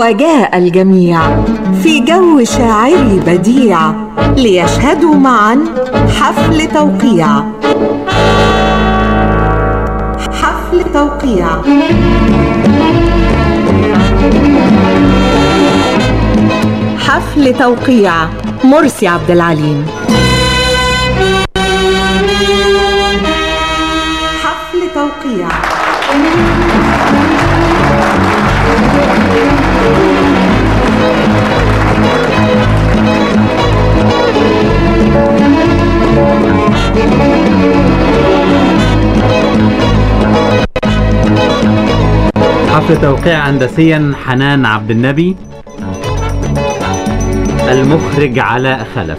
وجاء الجميع في جو شاعري بديع ليشهدوا معا حفل توقيع حفل توقيع حفل توقيع مرسي عبد العليم حفل توقيع حفل توقيع هندسيا حنان عبد النبي المخرج علاء خلف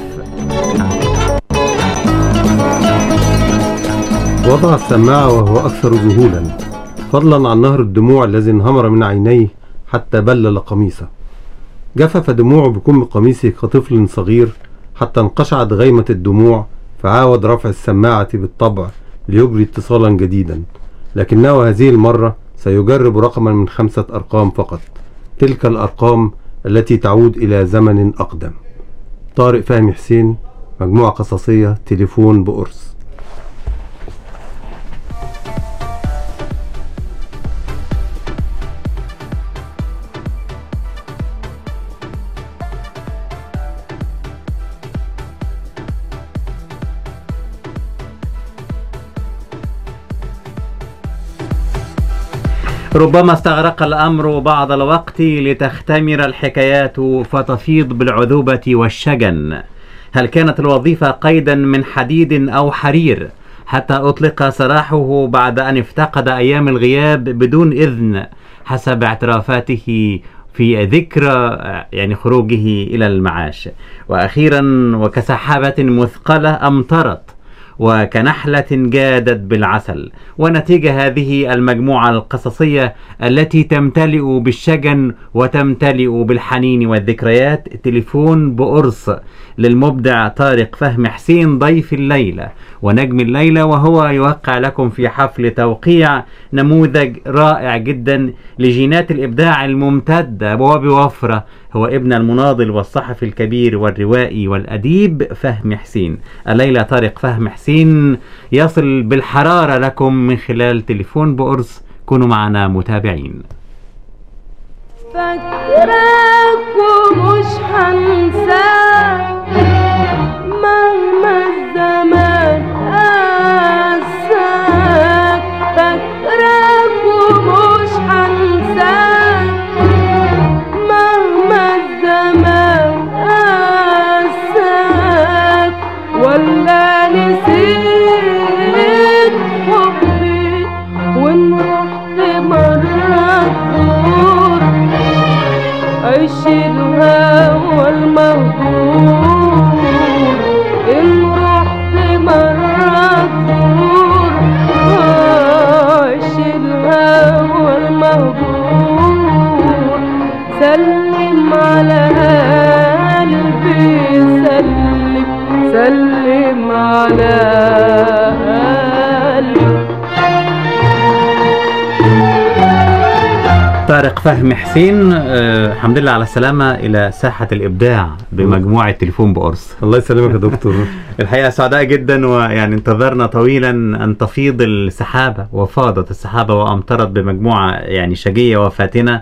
وضع السماعة وهو أكثر ذهولا فضلا عن نهر الدموع الذي انهمر من عينيه حتى بلل قميصه جفف دموعه بكم قميصه كطفل صغير حتى انقشعت غيمة الدموع فعاود رفع السماعة بالطبع ليجري اتصالا جديدا لكنه هذه المرة سيجرب رقما من خمسة أرقام فقط تلك الأرقام التي تعود إلى زمن أقدم طارق فهمي حسين مجموعة قصصية تليفون بقرص ربما استغرق الأمر بعض الوقت لتختمر الحكايات فتفيض بالعذوبة والشجن هل كانت الوظيفة قيدا من حديد أو حرير حتى أطلق سراحه بعد أن افتقد أيام الغياب بدون إذن حسب اعترافاته في ذكرى يعني خروجه إلى المعاش وأخيرا وكسحابة مثقلة أمطرت وكنحلة جادت بالعسل ونتيجة هذه المجموعة القصصية التي تمتلئ بالشجن وتمتلئ بالحنين والذكريات تليفون بقرص للمبدع طارق فهم حسين ضيف الليلة ونجم الليلة وهو يوقع لكم في حفل توقيع نموذج رائع جدا لجينات الإبداع الممتدة وبوفرة هو ابن المناضل والصحفي الكبير والروائي والأديب فهم حسين الليلة طارق فهم حسين يصل بالحرارة لكم من خلال تليفون بقرص كونوا معنا متابعين فاكراك ومش هنساك مهما الزمان قاساك فاكراك ومش هنساك مهما الزمان قاساك ولا نسيت حبي وان رحت مرة تزور عيش الهوى المهجور إن رحت مرة تزور عيش الهوى المهجور سلم على قلبي سلم سلم على قلبي طارق فهم حسين آه، الحمد لله على السلامة إلى ساحة الإبداع بمجموعة تليفون بقرص الله يسلمك يا دكتور الحقيقة سعداء جدا ويعني انتظرنا طويلا أن تفيض السحابة وفاضت السحابة وأمطرت بمجموعة يعني شجية وفاتنة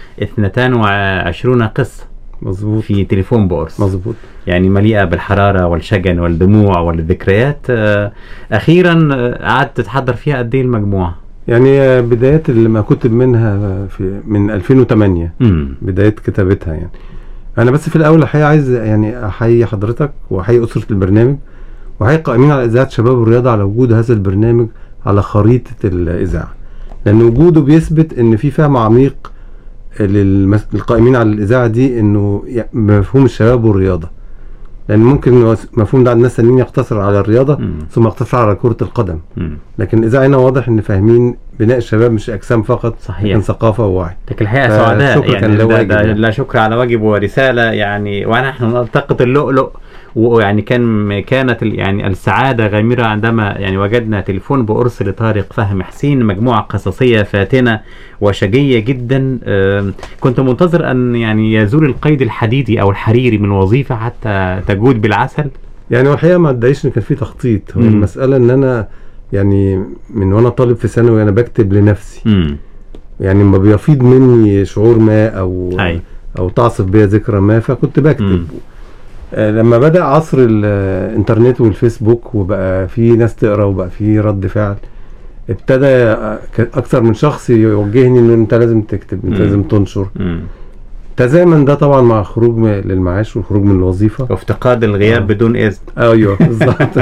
22 قصة مظبوط في تليفون بقرص مظبوط يعني مليئة بالحرارة والشجن والدموع والذكريات آه، أخيرا آه، قعدت تتحضر فيها قد إيه المجموعة؟ يعني آه، بدايات اللي ما كتب منها في من 2008 امم بداية كتابتها يعني أنا بس في الأول الحقيقة عايز يعني أحيي حضرتك وأحيي أسرة البرنامج وأحيي القائمين على إذاعة شباب الرياضة على وجود هذا البرنامج على خريطة الإذاعة لأن وجوده بيثبت إن في فهم عميق للمس- للقائمين على الإذاعة دي إنه ي- مفهوم الشباب والرياضة لأن ممكن المفهوم ده عند ناس تانيين يقتصر على الرياضة مم. ثم يقتصر على كرة القدم مم. لكن الإذاعة هنا واضح إن فاهمين بناء الشباب مش أجسام فقط صحيح. لكن ثقافة ووعي لكن الحقيقه فشكر سعداء كان يعني له ده واجب ده يعني. لا شكر على واجب ورساله يعني ونحن نلتقط اللؤلؤ ويعني كان كانت ال- يعني السعادة غامرة عندما يعني وجدنا تليفون بقرص لطارق فهم حسين مجموعة قصصية فاتنة وشجية جدا آم، كنت منتظر أن يعني يزول القيد الحديدي أو الحريري من وظيفة حتى تجود بالعسل يعني هو الحقيقه ما ادعيش ان كان في تخطيط هو مم. المساله ان انا يعني من وانا طالب في ثانوي انا بكتب لنفسي مم. يعني لما بيفيض مني شعور ما او أي. او تعصف بيا ذكرى ما فكنت مم. بكتب آه، لما بدا عصر الانترنت والفيسبوك وبقى في ناس تقرا وبقى في رد فعل ابتدى آه، ك- اكثر من شخص يوجهني انه انت لازم تكتب انت مم. لازم تنشر مم. تزامن ده طبعا مع خروج م- للمعاش والخروج من الوظيفه وافتقاد الغياب آه. بدون إذن ايوه بالظبط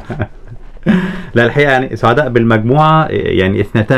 لا الحقيقة يعني سعداء بالمجموعة يعني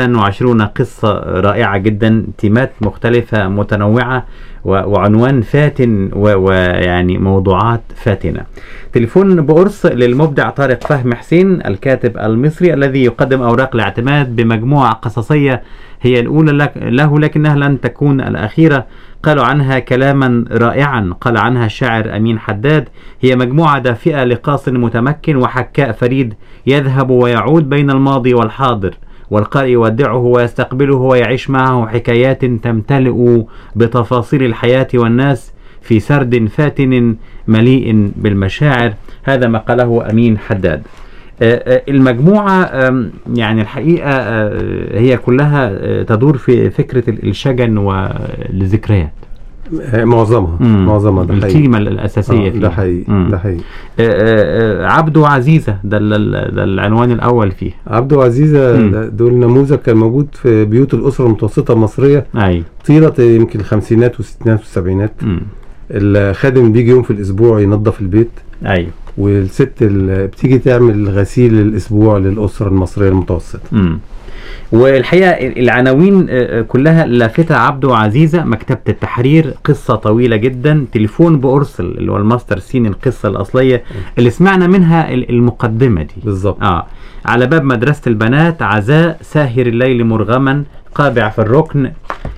22 قصة رائعة جدا تيمات مختلفة متنوعة و- وعنوان فاتن و- ويعني موضوعات فاتنة تليفون بقرص للمبدع طارق فهم حسين الكاتب المصري الذي يقدم أوراق الاعتماد بمجموعة قصصية هي الأولى لك له لكنها لن تكون الأخيرة قالوا عنها كلاما رائعا قال عنها الشاعر أمين حداد هي مجموعة دافئة لقاص متمكن وحكاء فريد يذهب ويعود بين الماضي والحاضر والقارئ يودعه ويستقبله ويعيش معه حكايات تمتلئ بتفاصيل الحياة والناس في سرد فاتن مليء بالمشاعر هذا ما قاله أمين حداد آه، آه، المجموعة آم، يعني الحقيقة آه، هي كلها آه، تدور في فكرة ال- الشجن والذكريات آه، معظمها مم. معظمها ده حقيقي التيمة الأساسية آه، فيها ده حقيقي مم. ده حقيقي آه، آه، آه، عبده عزيزة ده, ال- ال- ده العنوان الأول فيه عبده وعزيزة مم. ده- دول نموذج كان موجود في بيوت الأسرة المتوسطة المصرية أي طيلة يمكن الخمسينات والستينات والسبعينات مم. الخادم بيجي يوم في الأسبوع ينظف البيت أيوه والست اللي بتيجي تعمل غسيل الأسبوع للأسرة المصرية المتوسطة مم. والحقيقة العناوين آه، كلها لافتة عبده عزيزة مكتبة التحرير قصة طويلة جدا تليفون بأرسل اللي هو الماستر سين القصة الأصلية اللي سمعنا منها ال- المقدمة دي بالظبط آه على باب مدرسة البنات عزاء ساهر الليل مرغما قابع في الركن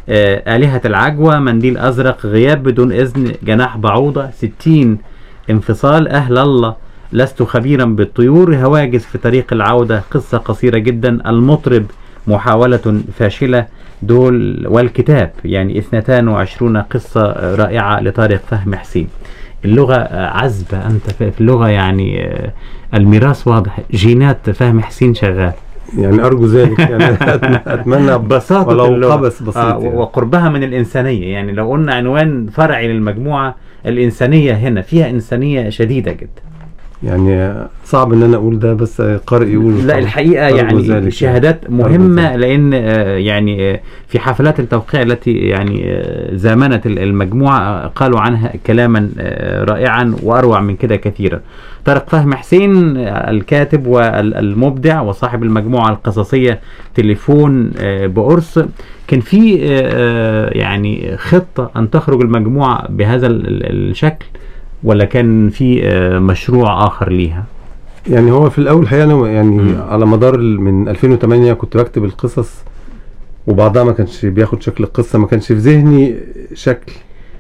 آه آلهة العجوة منديل أزرق غياب بدون إذن جناح بعوضة ستين انفصال أهل الله لست خبيرا بالطيور هواجس في طريق العودة قصة قصيرة جدا المطرب محاولة فاشلة دول والكتاب يعني 22 قصة رائعة لطارق فهم حسين اللغة آه، عذبة أنت في في اللغة يعني آه، الميراث واضح جينات فهم حسين شغال يعني أرجو ذلك يعني أتم- أتمنى بساطة ولو اللغة. قبس بسيط آه يعني. وقربها من الإنسانية يعني لو قلنا عنوان فرعي للمجموعة الإنسانية هنا فيها إنسانية شديدة جدا يعني صعب إن أنا أقول ده بس قارئ يقول لا الحقيقة أرجو يعني ذلك شهادات أرجو مهمة ذلك. لأن آه، يعني آه، في حفلات التوقيع التي يعني آه، زامنت ال- المجموعة آه، قالوا عنها كلاما آه، رائعا وأروع من كده كثيرا طارق فهم حسين آه، الكاتب والمبدع وصاحب المجموعة القصصية تليفون آه، بقرص كان في آه، آه، يعني خطة أن تخرج المجموعة بهذا ال- ال- الشكل ولا كان في آه، مشروع آخر ليها؟ يعني هو في الاول الحقيقه انا يعني مم. على مدار ال- من 2008 كنت بكتب القصص وبعضها ما كانش بياخد شكل القصه ما كانش في ذهني شكل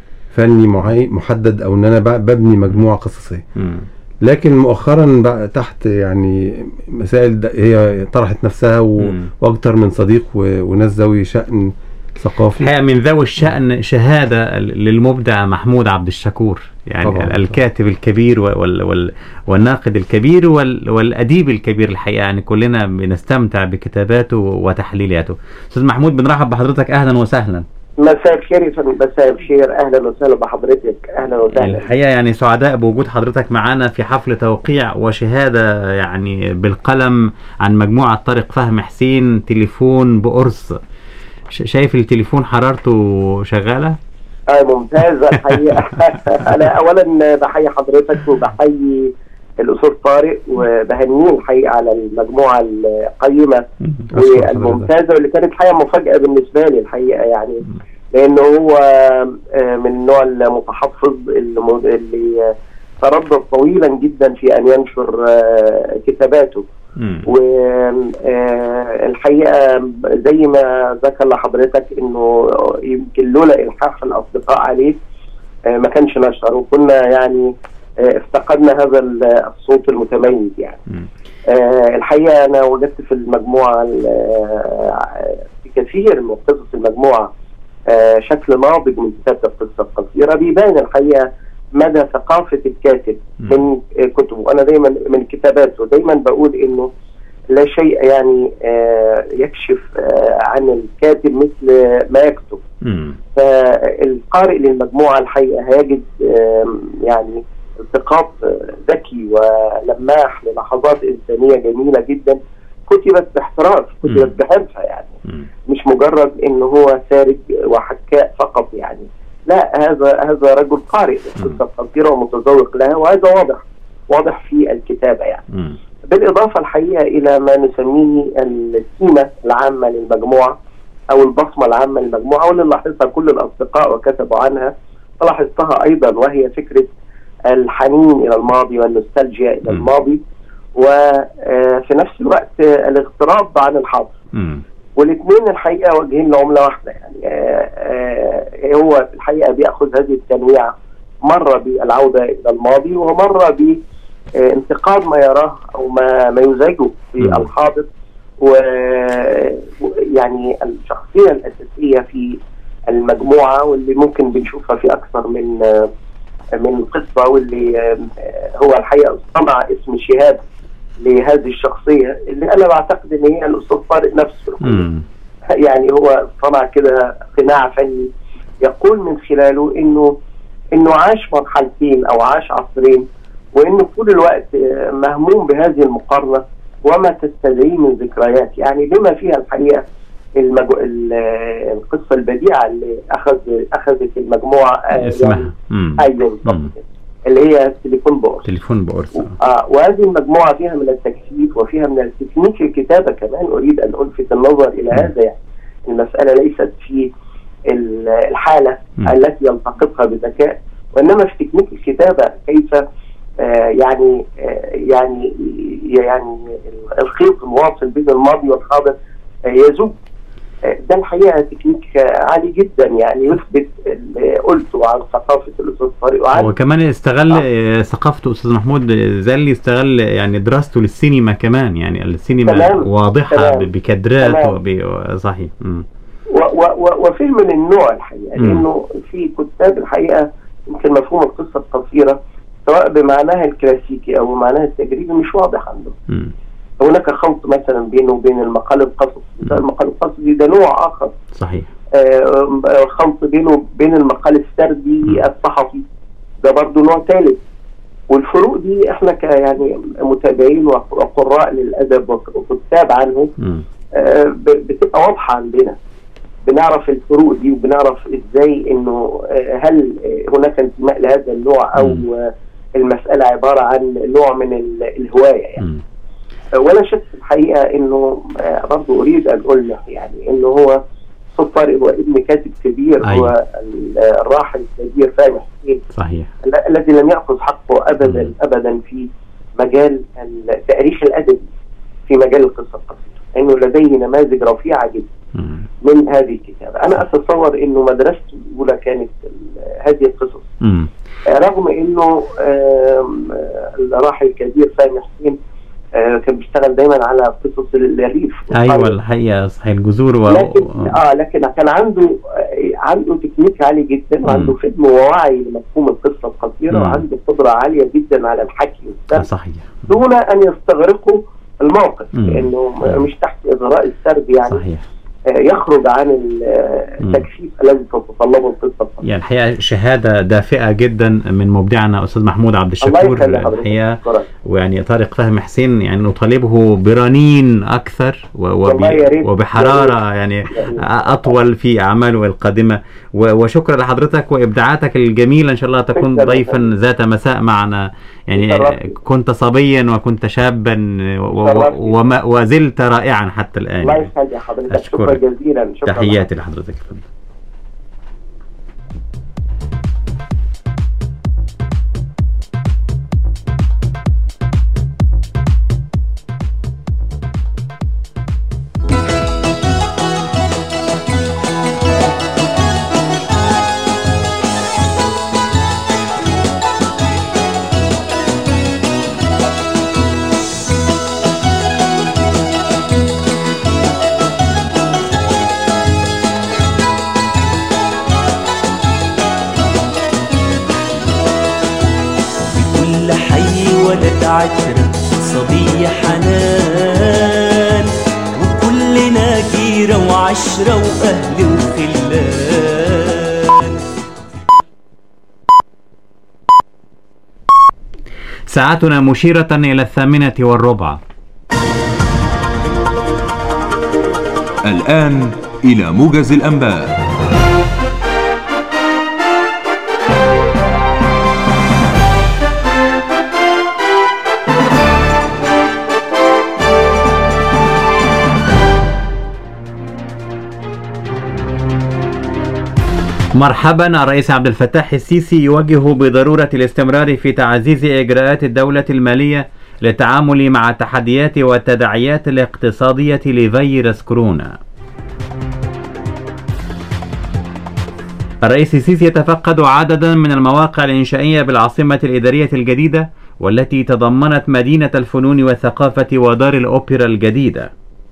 فني معين محدد او ان انا ب- ببني مجموعه قصصيه مم. لكن مؤخرا بقى تحت يعني مسائل د- هي طرحت نفسها و- مم. واكتر من صديق و- وناس ذوي شأن ثقافي الحقيقة من ذوي الشأن شهادة للمبدع محمود عبد الشكور يعني طبعاً. الكاتب الكبير وال وال والناقد الكبير وال والأديب الكبير الحقيقة يعني كلنا بنستمتع بكتاباته وتحليلاته أستاذ محمود بنرحب بحضرتك أهلا وسهلا مساء الخير يا فندم مساء الخير اهلا وسهلا بحضرتك اهلا وسهلا الحقيقة يعني سعداء بوجود حضرتك معنا في حفل توقيع وشهادة يعني بالقلم عن مجموعة طارق فهم حسين تليفون بقرص ش- شايف التليفون حرارته شغالة؟ آه ممتازه الحقيقه انا اولا بحيي حضرتك وبحيي الاستاذ طارق وبهنيه الحقيقه على المجموعه القيمه أشكر حضرتك. والممتازه واللي كانت حقيقه مفاجاه بالنسبه لي الحقيقه يعني لانه هو آه، من النوع المتحفظ اللي م- اللي آه، تردد طويلا جدا في ان ينشر آه، كتاباته مم. والحقيقه زي ما ذكر لحضرتك انه يمكن لولا الحاح الاصدقاء عليه آه، ما كانش نشر وكنا يعني آه، افتقدنا هذا ال- الصوت المتميز يعني مم. آه، الحقيقه انا وجدت في المجموعه ال- آه، في كثير من قصص المجموعه آه، شكل ناضج من كتابه القصه القصيره بيبان الحقيقه مدى ثقافه الكاتب من آه، كتبه وانا دايما من كتاباته دايما بقول انه لا شيء يعني آه، يكشف آه، عن الكاتب مثل ما يكتب مم. فالقارئ للمجموعة الحقيقة هيجد آم، يعني التقاط آه، ذكي ولماح للحظات إنسانية جميلة جدا كتبت باحتراف مم. كتبت بحرفة يعني مم. مش مجرد ان هو سارج وحكاء فقط يعني لا هذا هذا رجل قارئ قصة قصيرة ومتذوق لها وهذا واضح واضح في الكتابة يعني مم. بالإضافة الحقيقة إلى ما نسميه السمة العامة للمجموعة أو البصمة العامة للمجموعة واللي لاحظها كل الأصدقاء وكتبوا عنها فلاحظتها أيضا وهي فكرة الحنين إلى الماضي والنوستالجيا إلى مم. الماضي وفي نفس الوقت آه، الاغتراب عن الحاضر مم. والاثنين الحقيقه واجهين لعمله واحده يعني آه، آه، هو في الحقيقه بياخذ هذه التنويعه مره بالعوده الى الماضي ومره بانتقاد ما يراه او ما ما يزعجه في مم. الحاضر ويعني الشخصيه الاساسيه في المجموعه واللي ممكن بنشوفها في اكثر من آه، من قصه واللي آه، هو الحقيقه صنع اسم شهاب لهذه الشخصيه اللي انا بعتقد ان هي الاستاذ طارق نفسه مم. يعني هو صنع كده قناع فني يقول من خلاله انه انه عاش مرحلتين او عاش عصرين وانه طول الوقت آه، مهموم بهذه المقارنه وما تستدعيه من ذكريات يعني بما فيها الحقيقه المجو... ال- آه، القصه البديعه اللي اخذ اخذت المجموعه آه، يعني اسمها مم. ايوه بالضبط مم. كده، اللي هي تليفون بؤر تليفون بقرص آه وهذه المجموعة فيها من التكثيف وفيها من التكنيك الكتابة كمان أريد أن ألفت النظر إلى م. هذا يعني المسألة ليست في ال- الحالة م. التي يلتقطها بذكاء وإنما في تكنيك الكتابة كيف آه يعني آه يعني يعني الخيط الواصل بين الماضي والحاضر آه يذوب آه، ده الحقيقه تكنيك آه، عالي جدا يعني يثبت اللي قلته عن ثقافه الاستاذ طارق وعن وكمان استغل آه. ثقافته استاذ محمود آه، زي اللي استغل يعني دراسته للسينما كمان يعني السينما تمام. واضحه تمام. ب- بكادرات تمام. وب- صحيح مم. و- و- و- وفيلم من النوع الحقيقه مم. لانه في كتاب الحقيقه يمكن مفهوم القصه القصيره سواء بمعناها الكلاسيكي او بمعناها التجريبي مش واضح عندهم مم. هناك خلط مثلا بينه وبين المقال القصصي ده المقال القصصي ده نوع اخر صحيح آه، آه، خلط بينه وبين المقال السردي الصحفي ده برضه نوع ثالث والفروق دي احنا ك يعني متابعين وق- وقراء للادب وك- وكتاب عنه مم. آه، ب- بتبقى واضحه عندنا بنعرف الفروق دي وبنعرف ازاي انه آه، هل آه، هناك انتماء لهذا النوع او مم. آه، المساله عباره عن نوع من ال- الهوايه يعني مم. آه، ولا شك الحقيقه انه آه، برضه اريد ان المح يعني انه هو صوت طارق هو ابن كاتب كبير أيوة. هو ال- الراحل الكبير فهمي حسين صحيح ال- الذي لم ياخذ حقه ابدا مم. ابدا في مجال التاريخ الادبي في مجال القصه القصيره انه لديه نماذج رفيعه جدا مم. من هذه الكتابه انا اتصور انه مدرسته الاولى كانت ال- هذه القصص مم. آه، رغم انه آم، آه، الراحل الكبير فهمي حسين آه، كان بيشتغل دايما على قصص الريف ايوه والقرية. الحقيقه صحيح الجذور و... لكن و- اه لكن كان عنده آه، عنده تكنيك عالي جدا وعنده مم. فهم ووعي لمفهوم القصه القصيره مم. وعنده قدره عاليه جدا على الحكي والسرد صحيح دون ان يستغرقوا الموقف مم. لانه مم. مش تحت اغراء السرد يعني صحيح آه، يخرج عن ال- آه، مم. التكثيف الذي تتطلبه القصه القصيره يعني الحقيقه شهاده دافئه جدا من مبدعنا استاذ محمود عبد الله الشكور يخلي حضرتك الحقيقه شكراً. ويعني طارق فهمي حسين يعني نطالبه برنين اكثر و- وب- والله يا ريت. وبحراره يعني اطول في اعماله القادمه و- وشكرا لحضرتك وابداعاتك الجميله ان شاء الله تكون شكراً. ضيفا ذات مساء معنا يعني شرفتني. كنت صبيا وكنت شابا و- و- شرفتني. وما وزلت رائعا حتى الان الله يعني. يخلي حضرتك أشكرك. شكرا جزيلا شكرا تحياتي لحضرتك اتفضل. وعشرة صبية حنان وكلنا جيرة وعشرة وأهل وخلان ساعتنا مشيرة إلى الثامنة والربع الآن إلى موجز الأنباء مرحبا الرئيس عبد الفتاح السيسي يوجه بضرورة الاستمرار في تعزيز إجراءات الدولة المالية للتعامل مع التحديات والتداعيات الاقتصادية لفيروس كورونا. الرئيس السيسي يتفقد عددا من المواقع الإنشائية بالعاصمة الإدارية الجديدة والتي تضمنت مدينة الفنون والثقافة ودار الأوبرا الجديدة.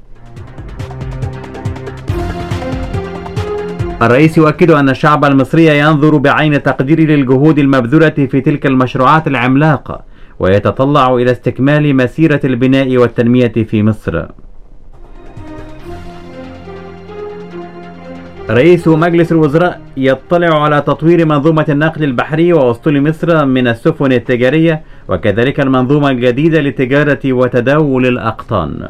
الرئيس يؤكد أن الشعب المصري ينظر بعين تقدير للجهود المبذولة في تلك المشروعات العملاقة ويتطلع إلى استكمال مسيرة البناء والتنمية في مصر. رئيس مجلس الوزراء يطلع على تطوير منظومة النقل البحري وأسطول مصر من السفن التجارية وكذلك المنظومة الجديدة للتجارة وتداول الأقطان.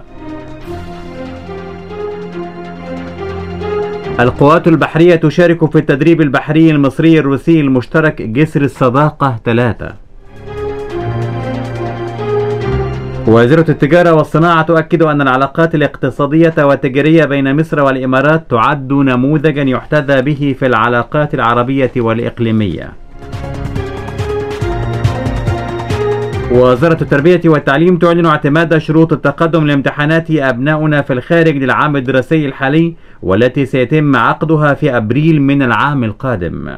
القوات البحرية تشارك في التدريب البحري المصري الروسي المشترك جسر الصداقة 3 وزيرة التجارة والصناعة تؤكد أن العلاقات الاقتصادية والتجارية بين مصر والإمارات تعد نموذجا يحتذى به في العلاقات العربية والإقليمية وزارة التربية والتعليم تعلن اعتماد شروط التقدم لامتحانات أبناؤنا في الخارج للعام الدراسي الحالي والتي سيتم عقدها في أبريل من العام القادم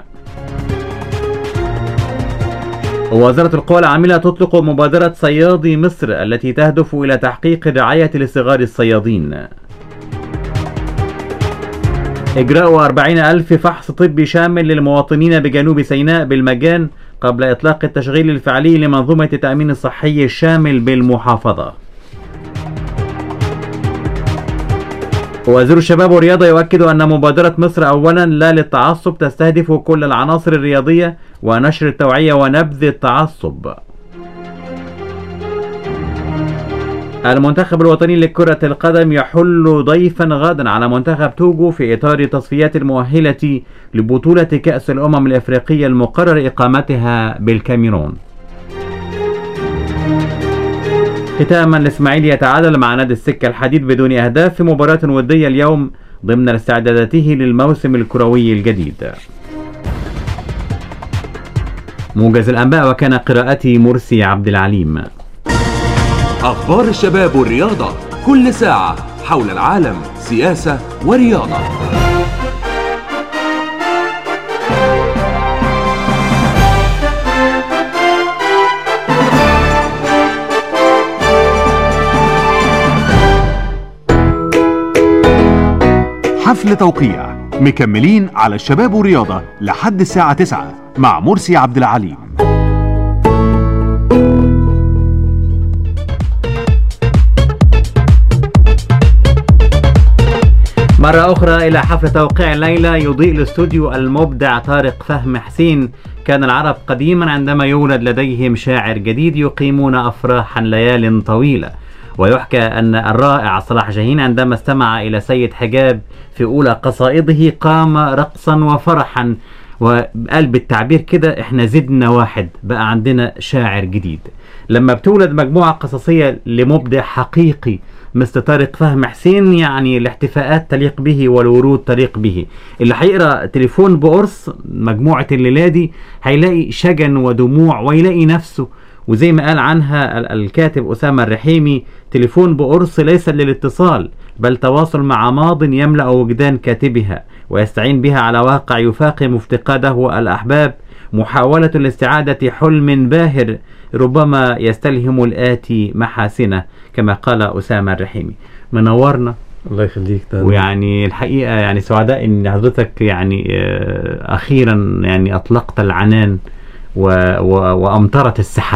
وزارة القوى العاملة تطلق مبادرة صيادي مصر التي تهدف إلى تحقيق الرعاية لصغار الصيادين إجراء 40 ألف فحص طبي شامل للمواطنين بجنوب سيناء بالمجان قبل إطلاق التشغيل الفعلي لمنظومة التأمين الصحي الشامل بالمحافظة وزير الشباب والرياضة يؤكد أن مبادرة مصر أولا لا للتعصب تستهدف كل العناصر الرياضية ونشر التوعية ونبذ التعصب المنتخب الوطني لكرة القدم يحل ضيفا غدا على منتخب توجو في إطار تصفيات المؤهلة لبطولة كأس الأمم الإفريقية المقرر إقامتها بالكاميرون ختاما الإسماعيلي يتعادل مع نادي السكة الحديد بدون أهداف في مباراة ودية اليوم ضمن استعداداته للموسم الكروي الجديد موجز الأنباء وكان قراءتي مرسي عبد العليم أخبار الشباب والرياضة كل ساعة حول العالم سياسة ورياضة حفل توقيع مكملين على الشباب والرياضة لحد الساعة 9 مع مرسي عبد العليم مرة أخرى إلى حفل توقيع الليلة يضيء الاستوديو المبدع طارق فهم حسين كان العرب قديما عندما يولد لديهم شاعر جديد يقيمون أفراحا ليال طويلة ويحكى أن الرائع صلاح جاهين عندما استمع إلى سيد حجاب في أولى قصائده قام رقصا وفرحا وقال بالتعبير كده احنا زدنا واحد بقى عندنا شاعر جديد لما بتولد مجموعة قصصية لمبدع حقيقي مثل طارق فهم حسين يعني الاحتفاءات تليق به والورود تليق به اللي هيقرا تليفون بقرص مجموعة الليلة دي هيلاقي شجن ودموع ويلاقي نفسه وزي ما قال عنها ال- الكاتب أسامة الرحيمي تليفون بقرص ليس للاتصال بل تواصل مع ماض يملأ وجدان كاتبها ويستعين بها على واقع يفاقم افتقاده الأحباب محاولة لاستعادة حلم باهر ربما يستلهم الآتي محاسنه كما قال أسامة الرحيمي منورنا الله يخليك ده ويعني الحقيقة يعني سعداء ان حضرتك يعني آه، اخيرا يعني اطلقت العنان و و وامطرت السحاب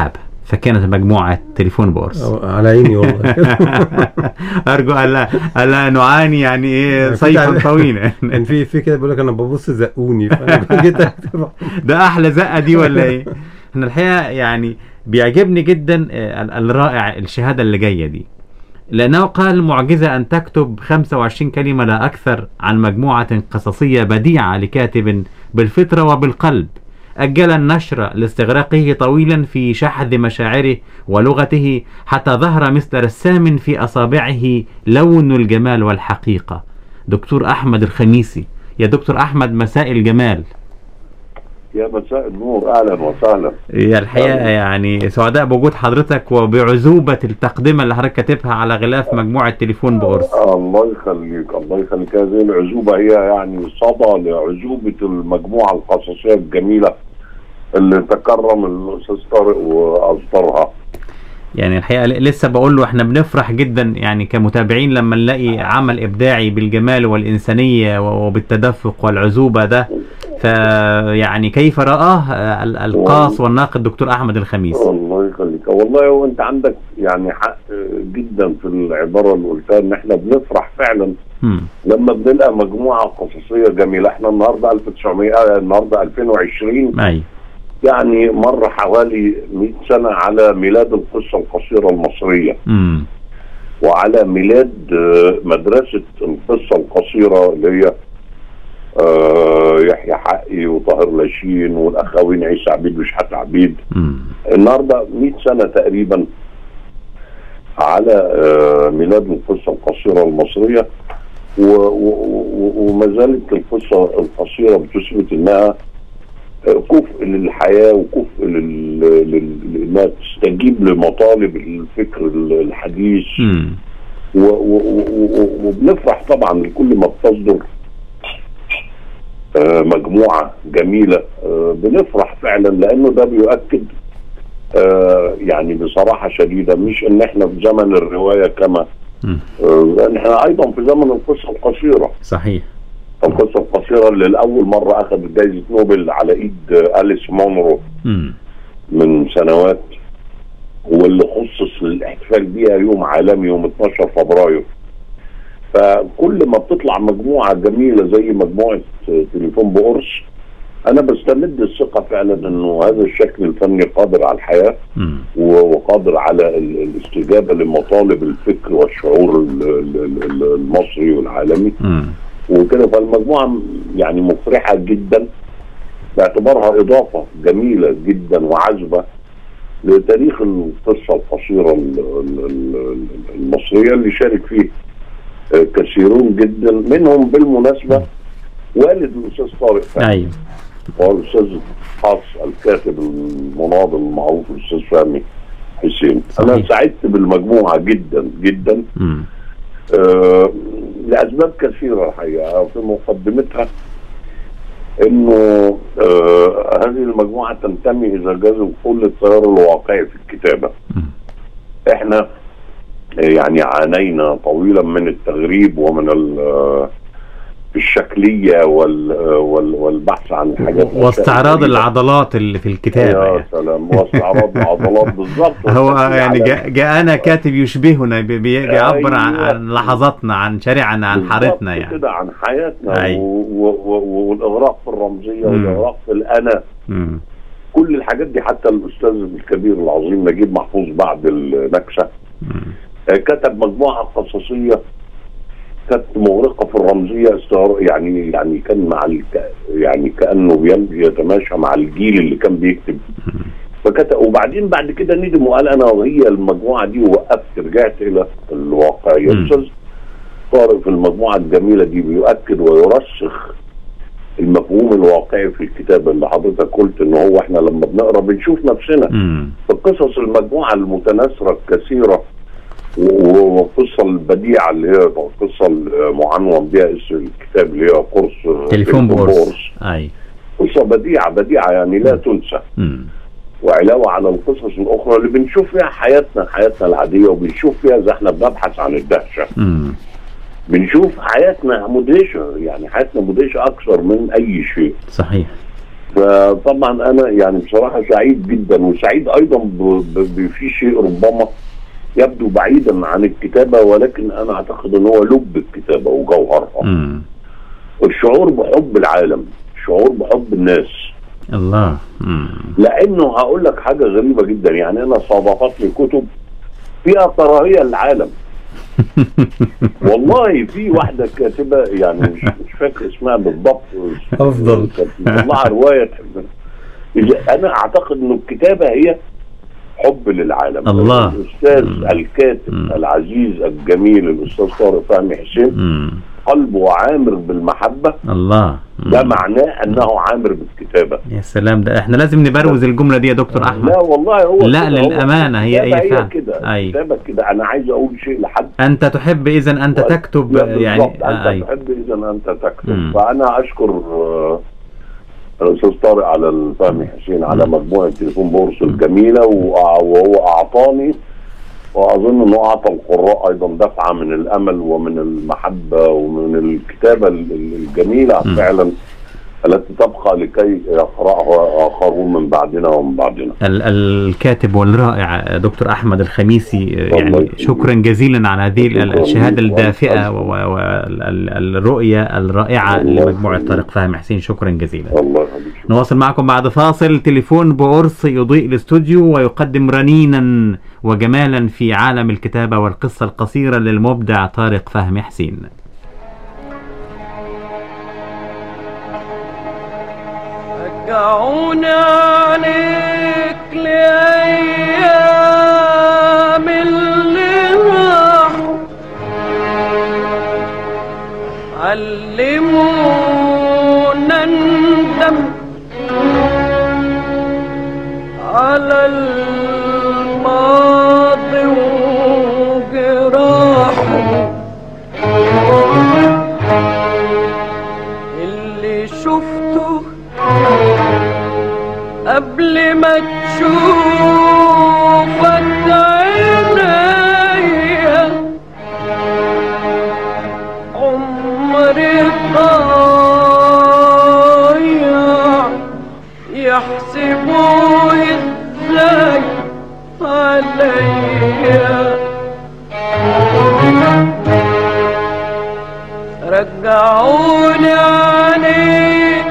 فكانت مجموعة تليفون بورس أو- على عيني والله أرجو ألا ألا نعاني يعني إيه في صيفا تعليق- طويلا كان في في كده بيقول لك انا ببص زقوني فانا جيت أكتب. ده احلى زقه دي ولا ايه انا الحقيقه يعني بيعجبني جدا آه، ال- الرائع الشهاده اللي جايه دي لانه قال معجزه ان تكتب 25 كلمه لا اكثر عن مجموعه قصصيه بديعه لكاتب بالفطره وبالقلب أجل النشر لاستغراقه طويلا في شحذ مشاعره ولغته حتى ظهر مثل رسام في أصابعه لون الجمال والحقيقة دكتور أحمد الخميسي يا دكتور أحمد مساء الجمال يا مساء النور اهلا وسهلا هي الحقيقة يعني سعداء بوجود حضرتك وبعزوبة التقدمة اللي حضرتك كاتبها على غلاف مجموعة تليفون بقرص الله يخليك الله يخليك هذه العزوبه هي يعني صدى لعزوبه المجموعه القصصيه الجميله اللي تكرم الاستاذ طارق واصدرها يعني الحقيقة ل- لسه بقول له احنا بنفرح جدا يعني كمتابعين لما نلاقي عمل إبداعي بالجمال والإنسانية و- وبالتدفق والعزوبة ده فيعني كيف رآه آه، ال- القاص والناقد دكتور أحمد الخميس الله يخليك والله وانت عندك يعني حق جدا في العباره اللي قلتها ان احنا بنفرح فعلا مم. لما بنلقى مجموعه قصصيه جميله احنا النهارده 1900 آه، النهارده 2020 أي يعني مر حوالي 100 سنه على ميلاد القصه القصيره المصريه مم. وعلى ميلاد آه، مدرسه القصه القصيره اللي هي آه، يحيى حقي وطاهر لاشين والاخوين عيسى عبيد وشحات عبيد مم. النهارده 100 سنه تقريبا على آه، ميلاد القصه القصيره المصريه و- و- و- وما زالت القصه القصيره بتثبت انها آه، كفء للحياه وكفء لل- لل- لانها تستجيب لمطالب الفكر الحديث مم. و- و- و- و- وبنفرح طبعا لكل ما بتصدر آه، مجموعه جميله آه، بنفرح فعلا لانه ده بيؤكد آه، يعني بصراحه شديده مش ان احنا في زمن الروايه كما مم. آه، لان احنا ايضا في زمن القصه القصيره صحيح القصه القصيره اللي لاول مره اخذت جائزه نوبل على ايد آه، اليس مونرو مم. من سنوات واللي خصص للاحتفال بيها يوم عالمي يوم 12 فبراير فكل ما بتطلع مجموعه جميله زي مجموعه تليفون بقرص انا بستمد الثقه فعلا انه هذا الشكل الفني قادر على الحياه مم. و- وقادر على ال- الاستجابه لمطالب الفكر والشعور ال- ال- ال- المصري والعالمي مم. وكده فالمجموعه يعني مفرحه جدا باعتبارها اضافه جميله جدا وعذبه لتاريخ القصه القصيره ال- ال- ال- المصريه اللي شارك فيه آه، كثيرون جدا منهم بالمناسبه والد الاستاذ طارق فهمي أيوه وهو الاستاذ حاص الكاتب المناضل المعروف الاستاذ فهمي حسين انا صحيح. سعدت بالمجموعه جدا جدا مم. آه، لاسباب كثيره الحقيقه في مقدمتها انه آه هذه المجموعه تنتمي اذا جاز القول للتيار الواقعي في الكتابه. مم. احنا آه، يعني عانينا طويلا من التغريب ومن ال- آه، الشكليه وال آه، وال- والبحث عن الحاجات واستعراض الغريبة. العضلات اللي في الكتابة يا يعني. سلام واستعراض العضلات بالظبط هو والتركيز يعني على- جاء جاءنا كاتب يشبهنا بي- بي- بيعبر عن, أيوة. عن لحظاتنا عن شارعنا عن بالظبط حارتنا يعني كده عن حياتنا أيوة. و... و... و... والاغراق في الرمزيه مم. والاغراق في الانا مم. كل الحاجات دي حتى الاستاذ الكبير العظيم نجيب محفوظ بعد النكسه مم. آه، كتب مجموعه قصصيه كانت مغرقه في الرمزيه استغر... يعني يعني كان مع الك... يعني كانه بيم- يتماشى مع الجيل اللي كان بيكتب فكتب وبعدين بعد كده ندم وقال انا وهي المجموعه دي وقفت رجعت الى الواقعيه مم. الاستاذ طارق في المجموعه الجميله دي بيؤكد ويرسخ المفهوم الواقعي في الكتاب اللي حضرتك قلت ان هو احنا لما بنقرا بنشوف نفسنا مم. في قصص المجموعه المتناثره الكثيره و- والقصه البديعه اللي هي القصه المعنون بها اسم الكتاب اللي هي قرص تليفون بورس اي قصه بديعه بديعه يعني لا تنسى مم. وعلاوه على القصص الاخرى اللي بنشوف فيها حياتنا حياتنا العاديه وبنشوف فيها اذا احنا بنبحث عن الدهشه مم. بنشوف حياتنا مدهشه يعني حياتنا مدهشه اكثر من اي شيء صحيح فطبعا انا يعني بصراحه سعيد جدا وسعيد ايضا ب- ب- ب- في شيء ربما يبدو بعيدا عن الكتابه ولكن انا اعتقد ان هو لب الكتابه وجوهرها مم. الشعور بحب العالم الشعور بحب الناس الله مم. لانه هقول لك حاجه غريبه جدا يعني انا صادفتني كتب فيها كراهيه للعالم والله في واحده كاتبه يعني مش, مش فاكر اسمها بالضبط أفضل. كانت مطلعه روايه تحبها. إذا انا اعتقد ان الكتابه هي حب للعالم الله. الاستاذ مم. الكاتب مم. العزيز الجميل الاستاذ طارق فهمي حسين مم. قلبه عامر بالمحبه الله مم. ده معناه انه عامر بالكتابه يا سلام ده احنا لازم نبروز الجملة دي يا دكتور احمد لا والله هو لا، كده، هو للأمانة، هي الكتابة أي فعل. كده أي. الكتابة كده انا عايز اقول شيء لحد انت تحب اذا انت تكتب لا، يعني بالضبط. آه، انت أي. تحب اذا انت تكتب مم. فانا اشكر آه، الاستاذ طارق على الفهمي حسين على مجموعه تليفون بورس الجميله وأع- وهو اعطاني واظن انه اعطى القراء ايضا دفعه من الامل ومن المحبه ومن الكتابه ال- ال- الجميله مم. فعلا التي تبقى لكي يقراها اخرون من بعدنا ومن بعدنا ال- الكاتب والرائع دكتور احمد الخميسي الله يعني يخليك. شكرا جزيلا على هذه ال- شكراً الشهاده ليك. الدافئه ألف- والرؤيه الرائعه الله لمجموعه يخليك. طارق فهمي حسين شكرا جزيلا الله يخليك نواصل معكم بعد فاصل تليفون بقرص يضيء الاستوديو ويقدم رنينا وجمالا في عالم الكتابة والقصة القصيرة للمبدع طارق فهمي حسين رجعوني عليك لأيام اللي راحوا علمونا ندم على الماضي وجراحه اللي شفته قبل ما تشوفك عينيا عمري ضايع يحسبوه ازاي عليا رجعوني عليك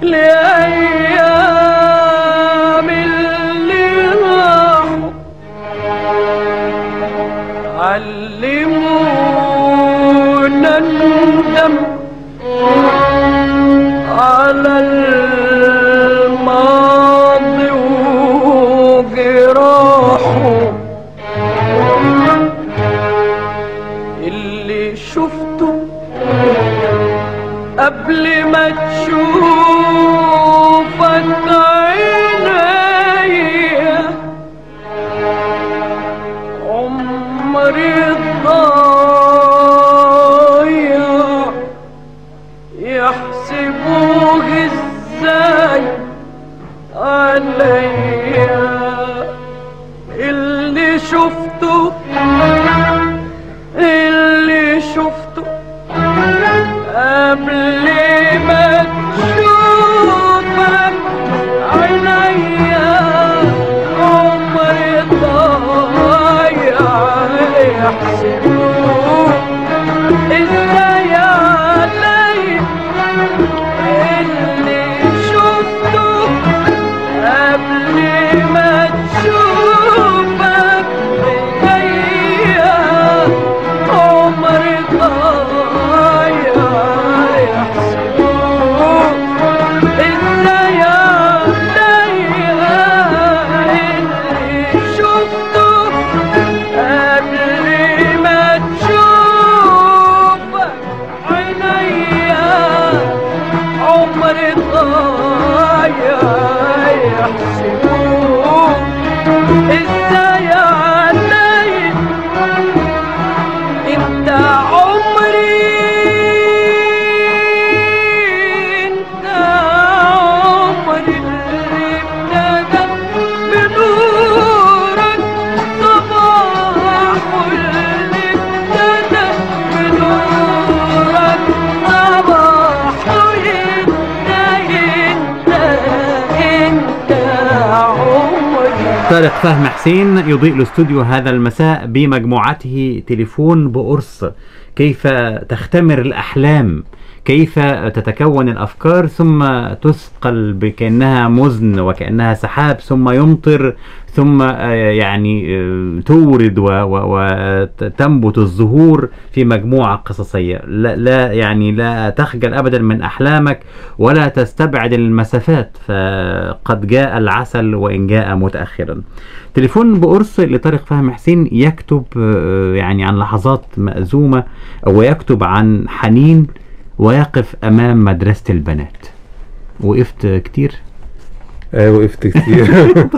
لأيام اللي راحوا علمونا الندم على الماضي وجراحه اللي شفته قبل ما تشوفك عينيا عمري ضايع يحسبوه ازاي عليا اللي شفته اللي شفته قبل ما تشوفك عينيا عمري ضايع يحسبوك ازاي علي اللي شفته قبل ما تشوفك عينيا عمري ضايع يحسبوك ازاي عليا اللي شفته قبل ما تشوفك عينيا عمري ضايع يحسبوك ازاي عليا انت عمري انت عمري اللي ابتدى بنورك صباح اللي ابتدى بنورك صباح انت انت طارق فهم حسين يضيء الاستوديو هذا المساء بمجموعته تليفون بقرص كيف تختمر الأحلام كيف تتكون الأفكار ثم تثقل بكأنها مزن وكأنها سحاب ثم يمطر ثم آه، يعني آه، تورد و- و- وتنبت الزهور في مجموعة قصصية لا, لا يعني لا تخجل أبدا من أحلامك ولا تستبعد المسافات فقد جاء العسل وإن جاء متأخرا تليفون بقرص لطارق فهم حسين يكتب آه، يعني عن لحظات مأزومة ويكتب عن حنين ويقف أمام مدرسة البنات وقفت كتير آه وقفت كتير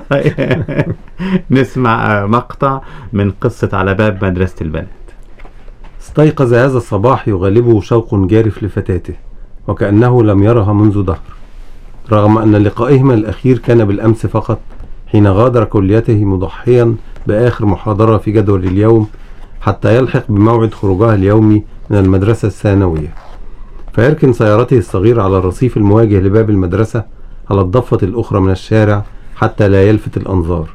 نسمع آه، مقطع من قصة على باب مدرسة البنات استيقظ هذا الصباح يغلبه شوق جارف لفتاته وكأنه لم يرها منذ دهر رغم أن لقائهما الأخير كان بالأمس فقط حين غادر كليته مضحيا بآخر محاضرة في جدول اليوم حتى يلحق بموعد خروجها اليومي من المدرسة الثانوية فيركن سيارته الصغيرة على الرصيف المواجه لباب المدرسة على الضفة الأخرى من الشارع حتى لا يلفت الأنظار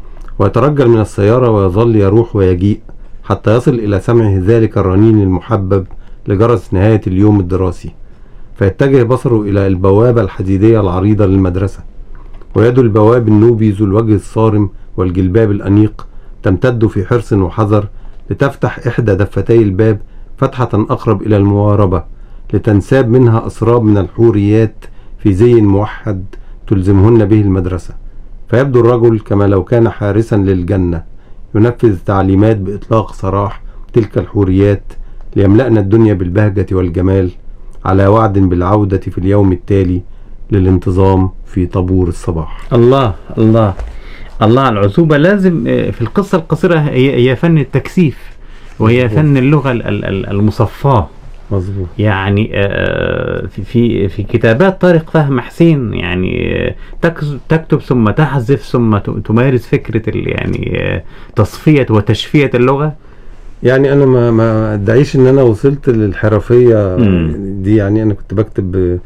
ويترجل من السيارة ويظل يروح ويجيء حتى يصل إلى سمعه ذلك الرنين المحبب لجرس نهاية اليوم الدراسي فيتجه بصره إلى البوابة الحديدية العريضة للمدرسة ويد البواب النوبي ذو الوجه الصارم والجلباب الأنيق تمتد في حرص وحذر لتفتح إحدى دفتي الباب فتحة أقرب إلى المواربة لتنساب منها أسراب من الحوريات في زي موحد تلزمهن به المدرسة فيبدو الرجل كما لو كان حارسا للجنة ينفذ تعليمات بإطلاق سراح تلك الحوريات ليملأنا الدنيا بالبهجة والجمال على وعد بالعودة في اليوم التالي للانتظام في طابور الصباح الله الله الله على العزوبة لازم آه، في القصة القصيرة هي, هي فن التكثيف وهي مظبوط. فن اللغة ال- ال- ال- المصفاة مظبوط يعني آه، في في في كتابات طارق فهم حسين يعني آه، تكز- تكتب ثم تحذف ثم ت- تمارس فكرة ال- يعني آه، تصفية وتشفية اللغة يعني انا ما ما ادعيش ان انا وصلت للحرفيه مم. دي يعني انا كنت بكتب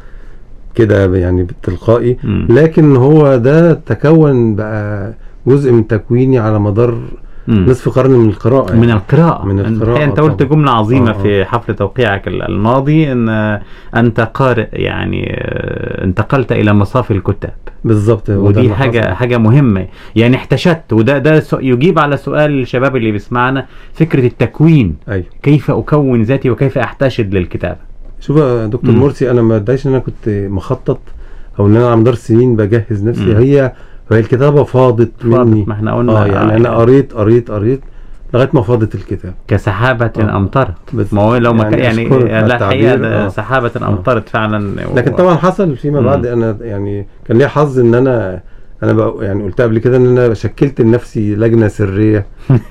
كده يعني بالتلقائي مم. لكن هو ده تكون بقى جزء من تكويني على مدار مم. نصف قرن من القراءه من يعني. القراءة من القراءة الحقيقة انت قلت طبعاً. جملة عظيمة آه، آه. في حفل توقيعك ال- الماضي ان آه، انت قارئ يعني آه، انتقلت الى مصاف الكتاب بالظبط هو ده ودي اللي حاجة حصل. حاجة مهمة يعني احتشدت وده ده سو- يجيب على سؤال الشباب اللي بيسمعنا فكرة التكوين ايوه كيف أكون ذاتي وكيف أحتشد للكتابة شوف يا دكتور مم. مرسي انا ما ادعيش ان انا كنت مخطط او ان انا على مدار سنين بجهز نفسي مم. هي هي الكتابه فاضت فاضت، مني ما احنا قلنا اه يعني انا قريت قريت قريت لغايه ما فاضت الكتاب كسحابة آه. أمطرت بس ما هو لو ما يعني كان يعني أشكرك على لا الحقيقة التعبير، ده آه. سحابة أمطرت فعلا لكن طبعا حصل فيما مم. بعد انا يعني كان ليا حظ ان انا انا بقى يعني قلت قبل كده ان انا شكلت لنفسي لجنه سريه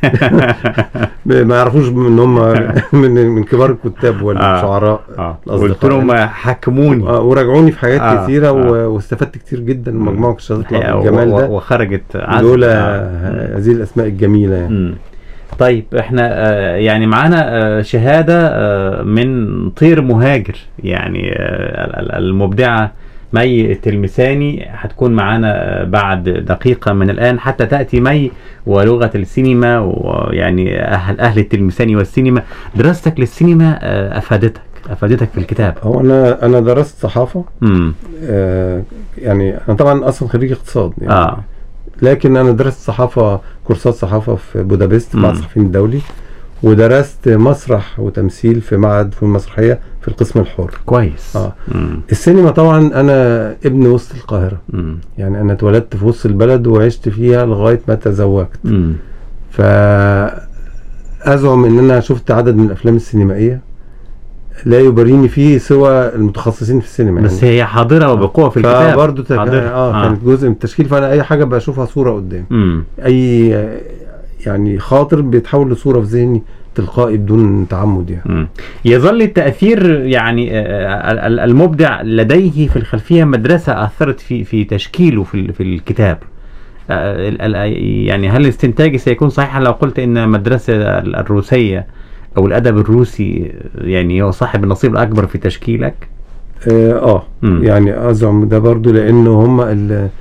ما يعرفوش ان هم من من كبار الكتاب والشعراء اه الأصدقاء قلت لهم حكموني آه، وراجعوني في حاجات آه، كتيره آه. و- واستفدت كتير جدا من مجموعه كشافات الحقيقة الجمال و- و- ده وخرجت عذب. دول آه. هذه الاسماء الجميله يعني مم. طيب احنا آه، يعني معانا آه، شهادة آه، من طير مهاجر يعني آه، ال- ال- المبدعة مي التلمساني هتكون معانا آه، بعد دقيقة من الآن حتى تأتي مي ولغة السينما ويعني أهل أهل التلمساني والسينما دراستك للسينما آه، أفادتك أفادتك في الكتاب هو انا انا درست صحافه امم آه يعني انا طبعا اصلا خريج اقتصاد يعني اه لكن انا درست صحافه كورسات صحافه في بودابست مع مم. الصحفيين الدولي ودرست مسرح وتمثيل في معهد في المسرحيه في القسم الحر كويس آه. مم. السينما طبعا انا ابن وسط القاهره مم. يعني انا اتولدت في وسط البلد وعشت فيها لغايه ما تزوجت مم. ف ازعم ان انا شفت عدد من الافلام السينمائيه لا يبريني فيه سوى المتخصصين في السينما بس هي حاضرة وبقوة في الكتاب فبرضه تك... حاضرة. اه كانت جزء من التشكيل فانا اي حاجه بشوفها صوره قدامي مم. اي يعني خاطر بيتحول لصوره في ذهني تلقائي بدون تعمد يعني مم. يظل التأثير يعني آه، ال- ال- المبدع لديه في الخلفية مدرسة أثرت في في تشكيله في ال- في الكتاب آه، ال- ال- يعني هل استنتاجي سيكون صحيحا لو قلت ان مدرسة ال- الروسية او الادب الروسي يعني هو صاحب النصيب الاكبر في تشكيلك اه, آه مم. يعني ازعم ده برضو لانه هم ال-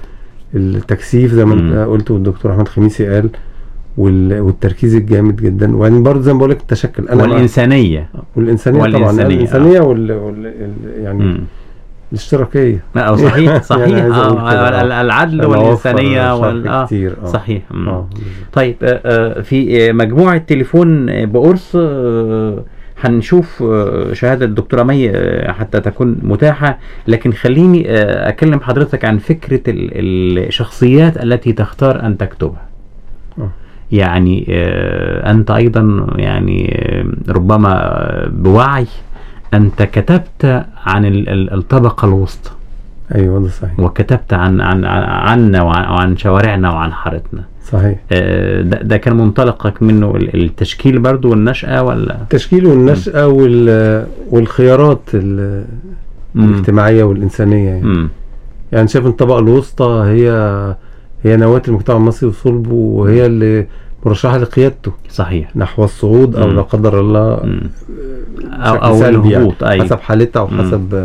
التكثيف زي ما انت مم. قلت والدكتور احمد خميسي قال وال- والتركيز الجامد جدا وبعدين برضه زي ما بقول لك التشكل انا مع- والإنسانية والانسانيه طبعا والإنسانية، الانسانيه وال... وال... ال- يعني مم. الاشتراكيه لا صحيح صحيح يعني عايز أقول آه كده، آه. ال- العدل أنا أوفر والإنسانية شرح وال آه كتير، آه. صحيح مم. اه طيب آه، آه، في آه، مجموعة تليفون آه، بقرص آه، هنشوف آه، شهادة الدكتورة مي آه، حتى تكون متاحة لكن خليني آه، أكلم حضرتك عن فكرة ال- الشخصيات التي تختار أن تكتبها آه. يعني آه، أنت أيضا يعني آه، ربما آه، بوعي أنت كتبت عن ال- ال- الطبقة الوسطى ايوه ده صحيح وكتبت عن عن عن- عنا وعن وعن شوارعنا وعن حارتنا صحيح آه، ده, ده كان منطلقك منه ال- التشكيل برضو والنشأة ولا التشكيل والنشأة وال... والخيارات ال... مم. الاجتماعية والإنسانية يعني. مم. يعني شايف إن الطبقة الوسطى هي هي نواة المجتمع المصري وصلبه وهي اللي مرشحة لقيادته صحيح نحو الصعود أو مم. لا قدر الله مم. أو بشكل أو سلبي الهبوط يعني. أي حسب حالتها وحسب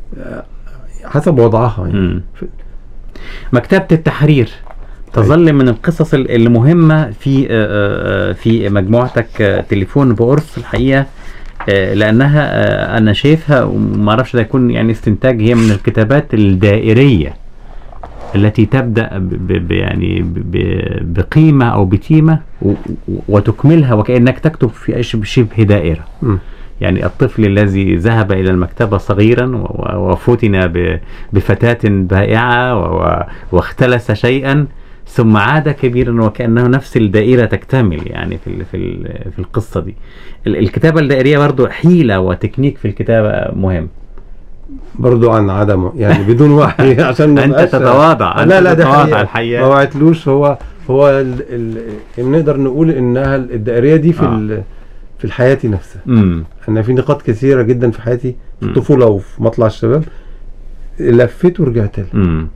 حسب وضعها يعني. مم. مكتبة التحرير تظل من القصص ال- المهمة في آه، آه، في مجموعتك آه، تليفون بقرص الحقيقة آه، لأنها آه، أنا شايفها وما أعرفش ده يكون يعني استنتاج هي من الكتابات الدائرية التي تبدأ ب ب يعني ب ب بقيمة أو بتيمة و- و- وتكملها وكأنك تكتب في أش- شبه دائرة مم. يعني الطفل الذي ذهب إلى المكتبة صغيرا و- و- وفتن ب- بفتاة بائعة و- و- واختلس شيئا ثم عاد كبيرا وكأنه نفس الدائرة تكتمل يعني في ال- في ال- في القصة دي ال- الكتابة الدائرية برضو حيلة وتكنيك في الكتابة مهم برضو عن عدمه يعني بدون وحي عشان ما أنت نبقاش- تتواضع أنت لا لا ده تتواضع حقيقة. الحقيقة. ما وعدتلوش هو هو ال ال نقدر نقول انها الدائريه دي في آه. ال في الحياه نفسها امم انا في نقاط كثيره جدا في حياتي في مم. الطفوله وفي مطلع الشباب لفيت ورجعت لها امم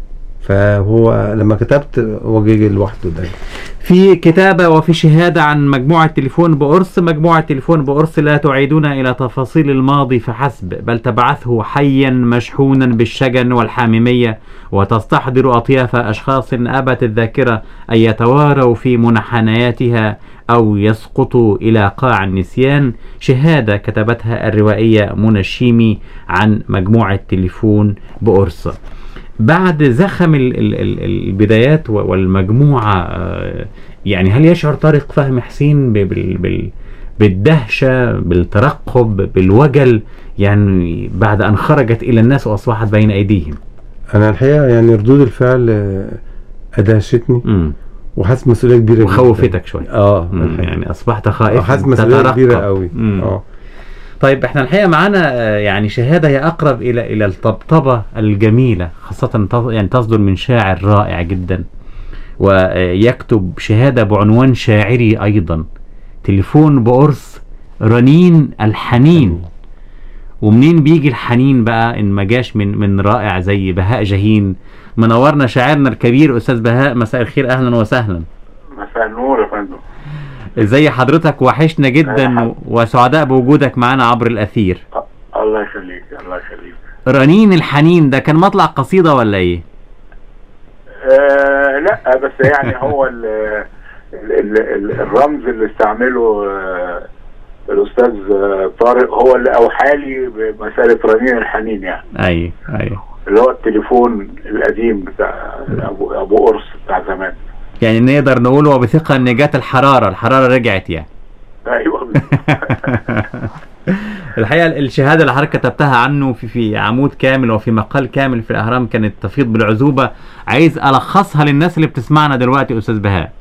فهو لما كتبت هو جه لوحده ده في كتابة وفي شهادة عن مجموعة تليفون بقرص مجموعة تليفون بقرص لا تعيدنا إلى تفاصيل الماضي فحسب بل تبعثه حيا مشحونا بالشجن والحاميمية وتستحضر أطياف أشخاص أبت الذاكرة أن يتواروا في منحنياتها أو يسقطوا إلى قاع النسيان شهادة كتبتها الروائية منى الشيمي عن مجموعة تليفون بقرص بعد زخم ال ال ال البدايات و- والمجموعة آه، يعني هل يشعر طارق فهمي حسين ب- بال بال بالدهشة بالترقب بالوجل يعني بعد أن خرجت إلى الناس وأصبحت بين أيديهم انا الحقيقه يعني ردود الفعل آه، ادهشتني مم. وحاسس مسؤوليه كبيره جدا. وخوفتك شوية اه مم. الحقيقة. يعني أصبحت آه، خائف حاسس مسؤوليه كبيره قوي اه طيب احنا الحقيقه معانا آه، يعني شهاده هي اقرب الى الى الطبطبه الجميله خاصه تص- يعني تصدر من شاعر رائع جدا ويكتب شهاده بعنوان شاعري ايضا تليفون بقرص رنين الحنين ومنين بيجي الحنين بقى ان ما جاش من من رائع زي بهاء جاهين منورنا شاعرنا الكبير استاذ بهاء مساء الخير اهلا وسهلا مساء النور يا فندم ازي حضرتك وحشنا جدا و- وسعداء بوجودك معانا عبر الاثير الله يخليك الله يخليك رنين الحنين ده كان مطلع قصيدة ولا ايه؟ آه لا بس يعني هو ال ال ال الرمز اللي استعمله آه الاستاذ آه، طارق هو اللي اوحى لي بمساله رنين الحنين يعني ايوه ايوه اللي هو التليفون القديم بتاع ابو ابو قرص بتاع زمان يعني نقدر نقول وبثقة ان جت الحرارة الحرارة رجعت يعني ايوه الحقيقة الشهادة اللي حضرتك كتبتها عنه في في عمود كامل وفي مقال كامل في الأهرام كانت تفيض بالعذوبة عايز ألخصها للناس اللي بتسمعنا دلوقتي أستاذ بهاء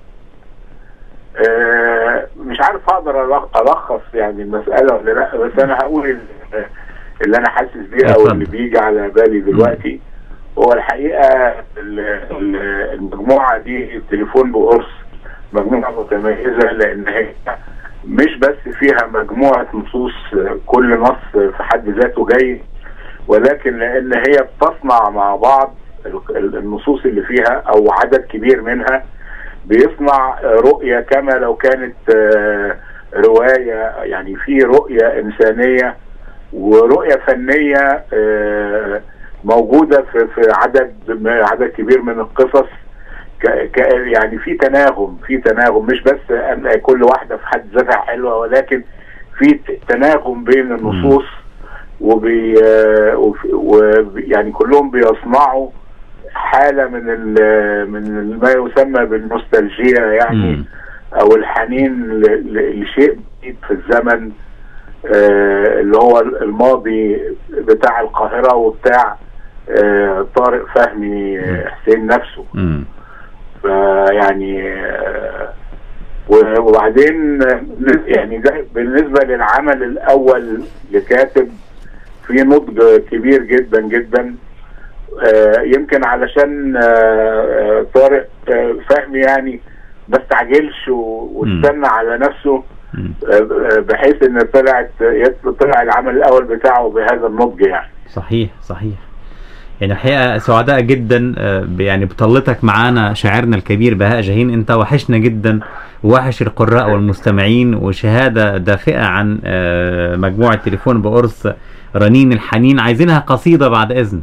آه، مش عارف اقدر ألخ- الخص يعني المساله ولا لا بس انا هقول ال- اللي انا حاسس بيه او اتفضل. اللي بيجي على بالي دلوقتي هو الحقيقه ال- ال- المجموعه دي تليفون بقرص مجموعه متميزه لان هي مش بس فيها مجموعه نصوص آه، كل نص في حد ذاته جيد ولكن لان هي بتصنع مع بعض ال- ال- النصوص اللي فيها او عدد كبير منها بيصنع رؤية كما لو كانت آه، رواية يعني في رؤية إنسانية ورؤية فنية آه، موجودة في في عدد عدد كبير من القصص ك... ك... يعني في تناغم في تناغم مش بس أن كل واحده في حد ذاتها حلوه ولكن في ت- تناغم بين النصوص وبي وف- وب- يعني كلهم بيصنعوا حاله من ال... من ال- ما يسمى بالنوستالجيا يعني مم. او الحنين ل... ل... لشيء جديد في الزمن آه، اللي هو الماضي بتاع القاهره وبتاع آه، طارق فهمي آه، حسين نفسه مم. فيعني آه، و- وبعدين آه، يعني ده بالنسبه للعمل الاول لكاتب في نضج كبير جدا جدا آه، يمكن علشان آه، آه، طارق آه، فهمي يعني ما استعجلش و- واستنى على نفسه مم. آه، آه، بحيث ان طلعت طلع العمل الاول بتاعه بهذا النضج يعني صحيح صحيح يعني الحقيقة سعداء جدا آه، ب- يعني بطلتك معانا شاعرنا الكبير بهاء جاهين انت وحشنا جدا وحش القراء والمستمعين وشهادة دافئة عن آه، مجموعة تليفون بقرص رنين الحنين عايزينها قصيدة بعد إذنك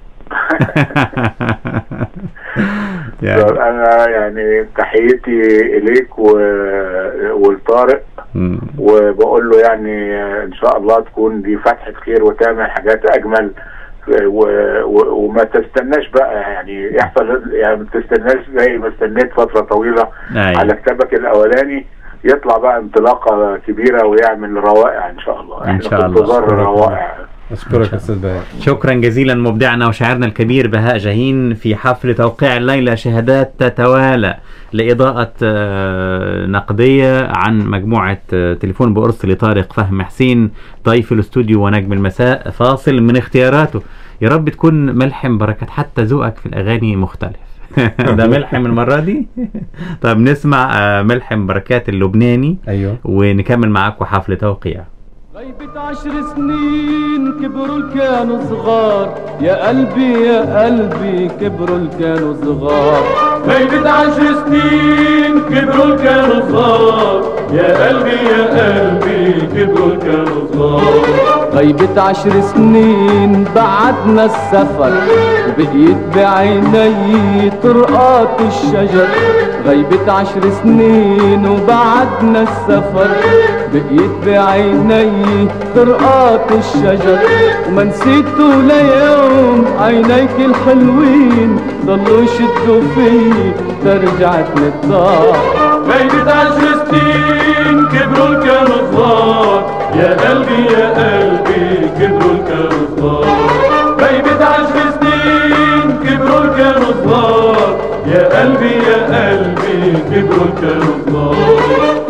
يعني انا يعني تحيتي اليك و... ولطارق مم. وبقول له يعني ان شاء الله تكون دي فتحه خير وتعمل حاجات اجمل و... و... وما تستناش بقى يعني يحصل يعني ما تستناش زي ما استنيت فتره طويله أيوة. على كتابك الاولاني يطلع بقى انطلاقه كبيره ويعمل روائع ان شاء الله إن احنا شاء في الله. انتظار روائع اشكرك يا استاذ بهاء شكرا جزيلا مبدعنا وشاعرنا الكبير بهاء جاهين في حفل توقيع الليلة شهادات تتوالى لإضاءة آه، نقدية عن مجموعة آه، تليفون بقرص لطارق فهم حسين ضيف الاستوديو ونجم المساء فاصل من اختياراته يا رب تكون ملحم بركة حتى ذوقك في الأغاني مختلف ده ملحم المرة دي طيب نسمع آه، ملحم بركات اللبناني ايوه ونكمل معاكم حفل توقيع غيبة عشر سنين كبروا الكانوا صغار يا قلبي يا قلبي كبروا الكانوا صغار غيبة عشر سنين كبروا الكانوا صغار يا قلبي يا قلبي كبروا الكانوا صغار غيبة عشر سنين بعدنا السفر وبقيت بعيني طرقات الشجر غيبة عشر سنين وبعدنا السفر بقيت بعيني طرقات الشجر وما نسيته ليوم عينيك الحلوين ضلوا يشدوا فيي ترجعت للدار غيبة عشر سنين كبروا الكانوا صغار يا قلبي يا قلبي كبروا الكانوا صغار غيبة عشر سنين كبروا الكانوا صغار يا قلبي يا قلبي كبروا الكانوا صغار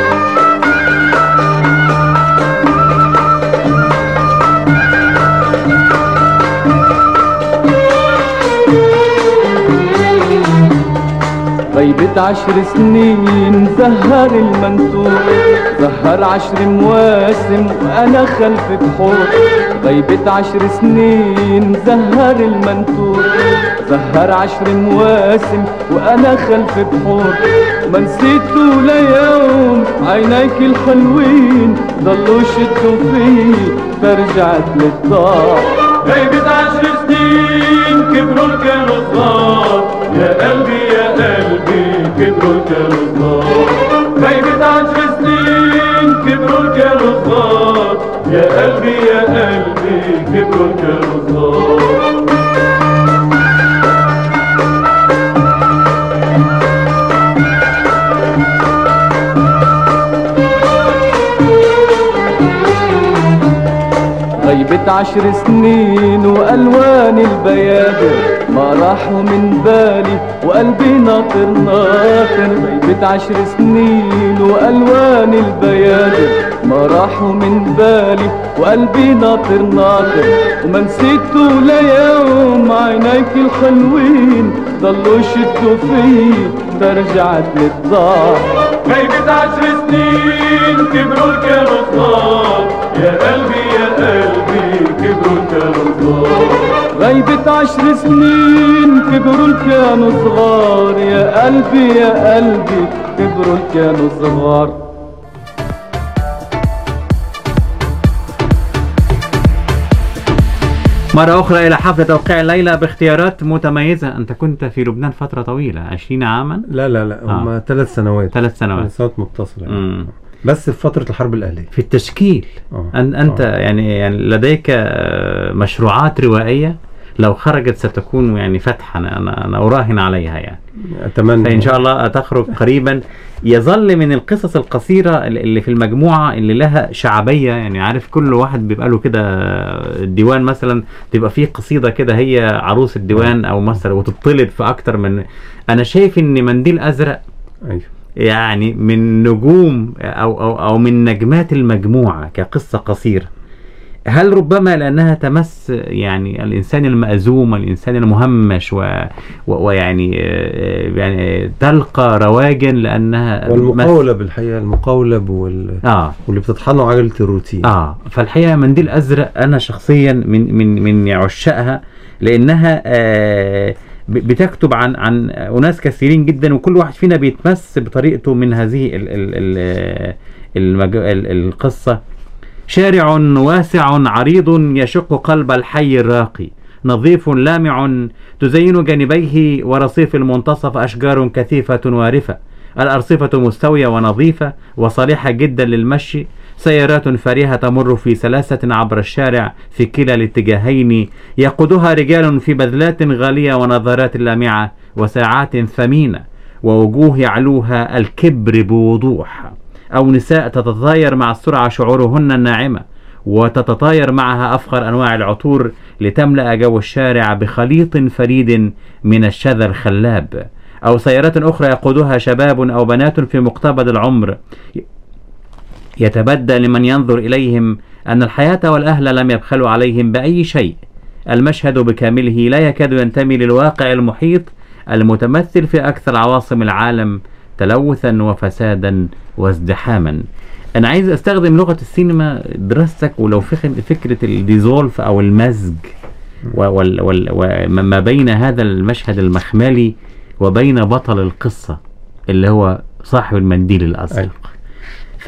غيبة عشر سنين زهر المنتور زهر عشر مواسم وأنا خلف بحور غيبة عشر سنين زهر المنتور زهر عشر مواسم وأنا خلف بحور ما نسيته ليوم عينيك الحلوين ضلوا يشدوا فيي فرجعت للدار غيبة عشر سنين كبروا الكانوا صغار يا قلبي يا قلبي كبروا الكانوا صغار غيبة عشر سنين كبروا الكانوا صغار يا قلبي يا قلبي كبروا الكانوا صغار غيبة عشر سنين وألوان البيادر ما راحوا من بالي وقلبي ناطر ناطر غيبة عشر سنين وألوان البيادر ما راحوا من بالي وقلبي ناطر ناطر وما نسيته ليوم عينيك الحلوين ضلوا يشدوا فيي فرجعت للدار غيبة عشر سنين كبروا الكانوا صغار يا قلبي يا قلبي كبروا الكانوا صغار غيبة عشر سنين كبروا الكانوا صغار يا قلبي يا قلبي كبروا الكانوا صغار مرة أخرى إلى حفل توقيع الليلة باختيارات متميزة أنت كنت في لبنان فترة طويلة 20 عاما لا لا لا آه. هم ثلاث سنوات ثلاث سنوات ثلاث سنوات متصلة يعني. مم. بس في فترة الحرب الأهلية في التشكيل آه. أن أنت آه. يعني يعني لديك آه، مشروعات روائية لو خرجت ستكون يعني فتحا أنا أنا أراهن عليها يعني أتمنى فإن شاء الله تخرج قريبا يظل من القصص القصيرة اللي في المجموعة اللي لها شعبية يعني عارف كل واحد بيبقى له كده الديوان مثلا تبقى فيه قصيدة كده هي عروس الديوان أو مثلا وتطلب في أكتر من أنا شايف إن منديل أزرق أيوه يعني من نجوم أو أو أو من نجمات المجموعة كقصة قصيرة هل ربما لأنها تمس يعني الإنسان المأزوم والإنسان المهمش و و- ويعني آه، يعني تلقى رواجا لأنها والمقاولة بالحقيقة المقاولة وال... آه واللي بتطحنه عجلة الروتين اه فالحقيقه منديل ازرق انا شخصيا من من من عشاقها لانها آه ب- بتكتب عن عن اناس كثيرين جدا وكل واحد فينا بيتمس بطريقته من هذه ال ال ال المج... ال القصه شارع واسع عريض يشق قلب الحي الراقي نظيف لامع تزين جانبيه ورصيف المنتصف أشجار كثيفة وارفة الأرصفة مستوية ونظيفة وصالحة جدا للمشي سيارات فارهة تمر في سلاسة عبر الشارع في كلا الاتجاهين يقودها رجال في بذلات غالية ونظارات لامعة وساعات ثمينة ووجوه يعلوها الكبر بوضوح أو نساء تتطاير مع السرعة شعورهن الناعمة وتتطاير معها أفخر أنواع العطور لتملأ جو الشارع بخليط فريد من الشذا الخلاب أو سيارات أخرى يقودها شباب أو بنات في مقتبل العمر يتبدى لمن ينظر إليهم أن الحياة والأهل لم يبخلوا عليهم بأي شيء المشهد بكامله لا يكاد ينتمي للواقع المحيط المتمثل في أكثر عواصم العالم تلوثا وفسادا وازدحاما أنا عايز أستخدم لغة السينما دراستك ولو فخ- فكرة الديزولف أو المزج و- وال- وال- وما بين هذا المشهد المخملي وبين بطل القصة اللي هو صاحب المنديل الأزرق ف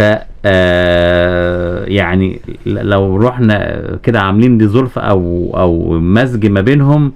آه، يعني ل- لو رحنا كده عاملين دي زلفة او او مزج ما بينهم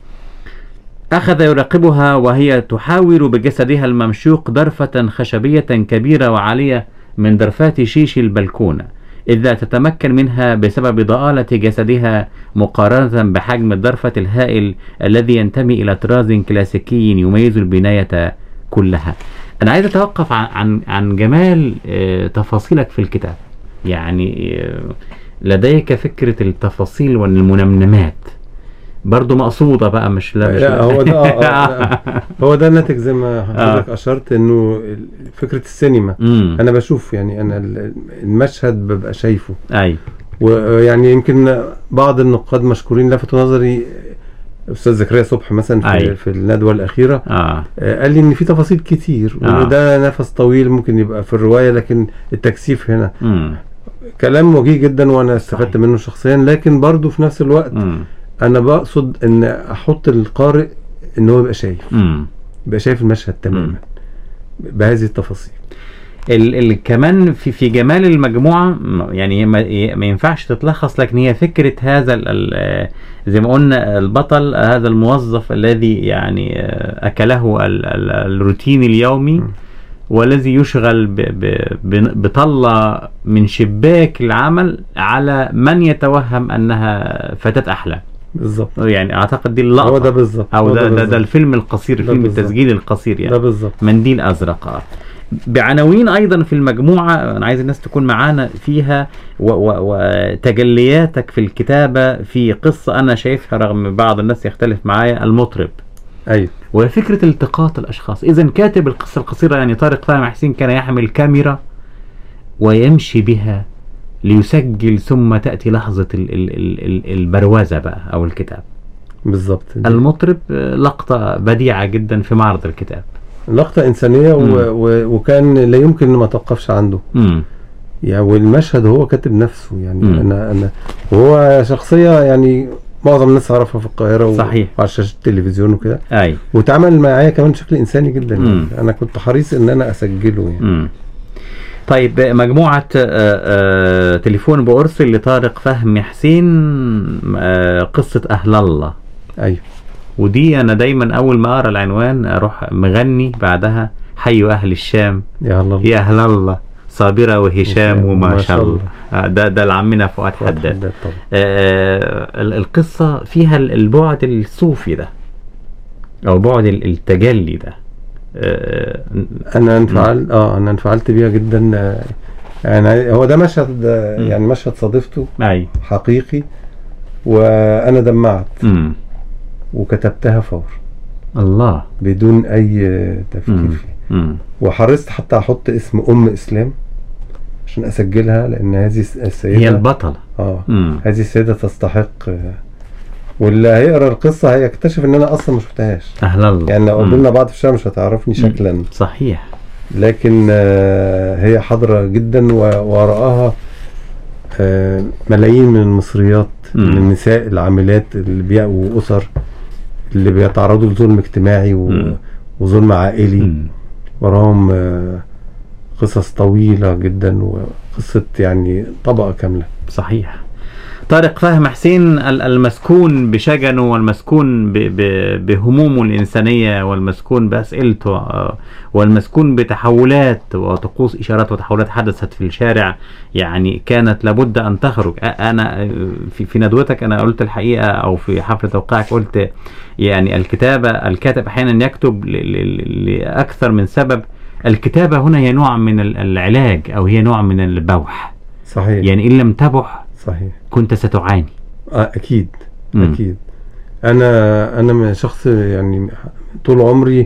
اخذ يراقبها وهي تحاور بجسدها الممشوق درفة خشبية كبيرة وعالية من درفات شيش البلكونة إذ لا تتمكن منها بسبب ضآلة جسدها مقارنة بحجم الدرفة الهائل الذي ينتمي إلى طراز كلاسيكي يميز البناية كلها أنا عايز أتوقف عن عن, عن جمال آه، تفاصيلك في الكتاب يعني آه، لديك فكرة التفاصيل والمنمنمات برضو مقصودة بقى مش لا مش لا هو ده آه آه لا. هو ده الناتج زي ما حضرتك اشرت انه ال- فكره السينما مم. انا بشوف يعني انا ال- المشهد ببقى شايفه أي ويعني يمكن بعض النقاد مشكورين لفتوا نظري استاذ زكريا صبح مثلا أي. في, في الندوه الاخيره آه آه، قال لي ان في تفاصيل كتير آه. وده نفس طويل ممكن يبقى في الروايه لكن التكثيف هنا مم. كلام وجيه جدا وانا استفدت صحيح. منه شخصيا لكن برضه في نفس الوقت مم. انا بقصد ان احط القارئ ان هو يبقى شايف مم. يبقى شايف المشهد تماما بهذه التفاصيل ال ال كمان في في جمال المجموعه م- يعني هي ما, هي ما ينفعش تتلخص لكن هي فكره هذا ال ال زي ما قلنا البطل هذا الموظف الذي يعني آه، اكله ال ال الروتين اليومي والذي يشغل ب ب ب- بطلة من شباك العمل على من يتوهم انها فتاة احلام بالظبط يعني اعتقد دي اللقطه هو ده بالظبط او هو ده ده, ده بالظبط. الفيلم القصير ده فيلم بالظبط. التسجيل القصير يعني ده بالظبط منديل ازرق آه. بعناوين ايضا في المجموعه انا عايز الناس تكون معانا فيها و- و- وتجلياتك في الكتابه في قصه انا شايفها رغم بعض الناس يختلف معايا المطرب ايوه وهي فكره التقاط الاشخاص اذا كاتب القصه القصيره يعني طارق فهمي حسين كان يحمل كاميرا ويمشي بها ليسجل ثم تاتي لحظه ال ال ال ال البروازه بقى او الكتاب بالظبط المطرب آه، لقطه بديعه جدا في معرض الكتاب لقطه انسانيه و... مم. و... وكان لا يمكن ان ما توقفش عنده امم يعني والمشهد هو كاتب نفسه يعني مم. انا انا وهو شخصيه يعني معظم الناس عرفها في القاهره و- صحيح. وعلى شاشه التلفزيون وكده اي وتعامل معايا كمان بشكل انساني جدا يعني. مم. انا كنت حريص ان انا اسجله يعني مم. طيب مجموعة آه، آه، تليفون بأرسل لطارق فهمي حسين آه، قصة أهل الله ايوه ودي أنا دايما أول ما أقرأ العنوان أروح مغني بعدها حي أهل الشام يا الله يا أهل الله صابرة وهشام هشام وما وما شاء شاء الله آه، ده ده لعمنا فؤاد حداد حداد طبعا آه، ال- القصة فيها ال- البعد الصوفي ده أو بعد ال- التجلي ده آه، انا انفعلت اه انا انفعلت بيها جدا آه، يعني هو ده مشهد آه، مم. يعني مشهد صادفته أي حقيقي وانا دمعت مم. وكتبتها فور الله بدون اي آه، تفكير مم. فيه مم. وحرصت حتى احط اسم ام اسلام عشان اسجلها لان هذه الس- السيده هي البطلة اه مم. مم. هذه السيده تستحق آه، واللي هيقرا القصه هيكتشف ان انا اصلا ما شفتهاش أهل الله يعني لو مم. قابلنا بعض في الشارع مش هتعرفني شكلا صحيح لكن آه، هي حاضره جدا و- وراءها آه، ملايين من المصريات مم. من النساء العاملات اللي بيأووا اسر اللي بيتعرضوا لظلم اجتماعي و- مم. وظلم عائلي مم. وراهم آه، قصص طويلة جدا وقصة يعني طبقة كاملة صحيح طارق فهم حسين ال- المسكون بشجنه والمسكون ب- ب- بهمومه الإنسانية والمسكون بأسئلته آه، والمسكون بتحولات وطقوس إشارات وتحولات حدثت في الشارع يعني كانت لابد أن تخرج أ- أنا آه، في, في ندوتك أنا قلت الحقيقة أو في حفل توقيعك قلت يعني الكتابة الكاتب أحيانا يكتب ل- ل- لأكثر من سبب الكتابة هنا هي نوع من ال- العلاج أو هي نوع من البوح صحيح يعني إن لم تبح صحيح كنت ستعاني آه أكيد مم. أكيد أنا أنا من شخص يعني طول عمري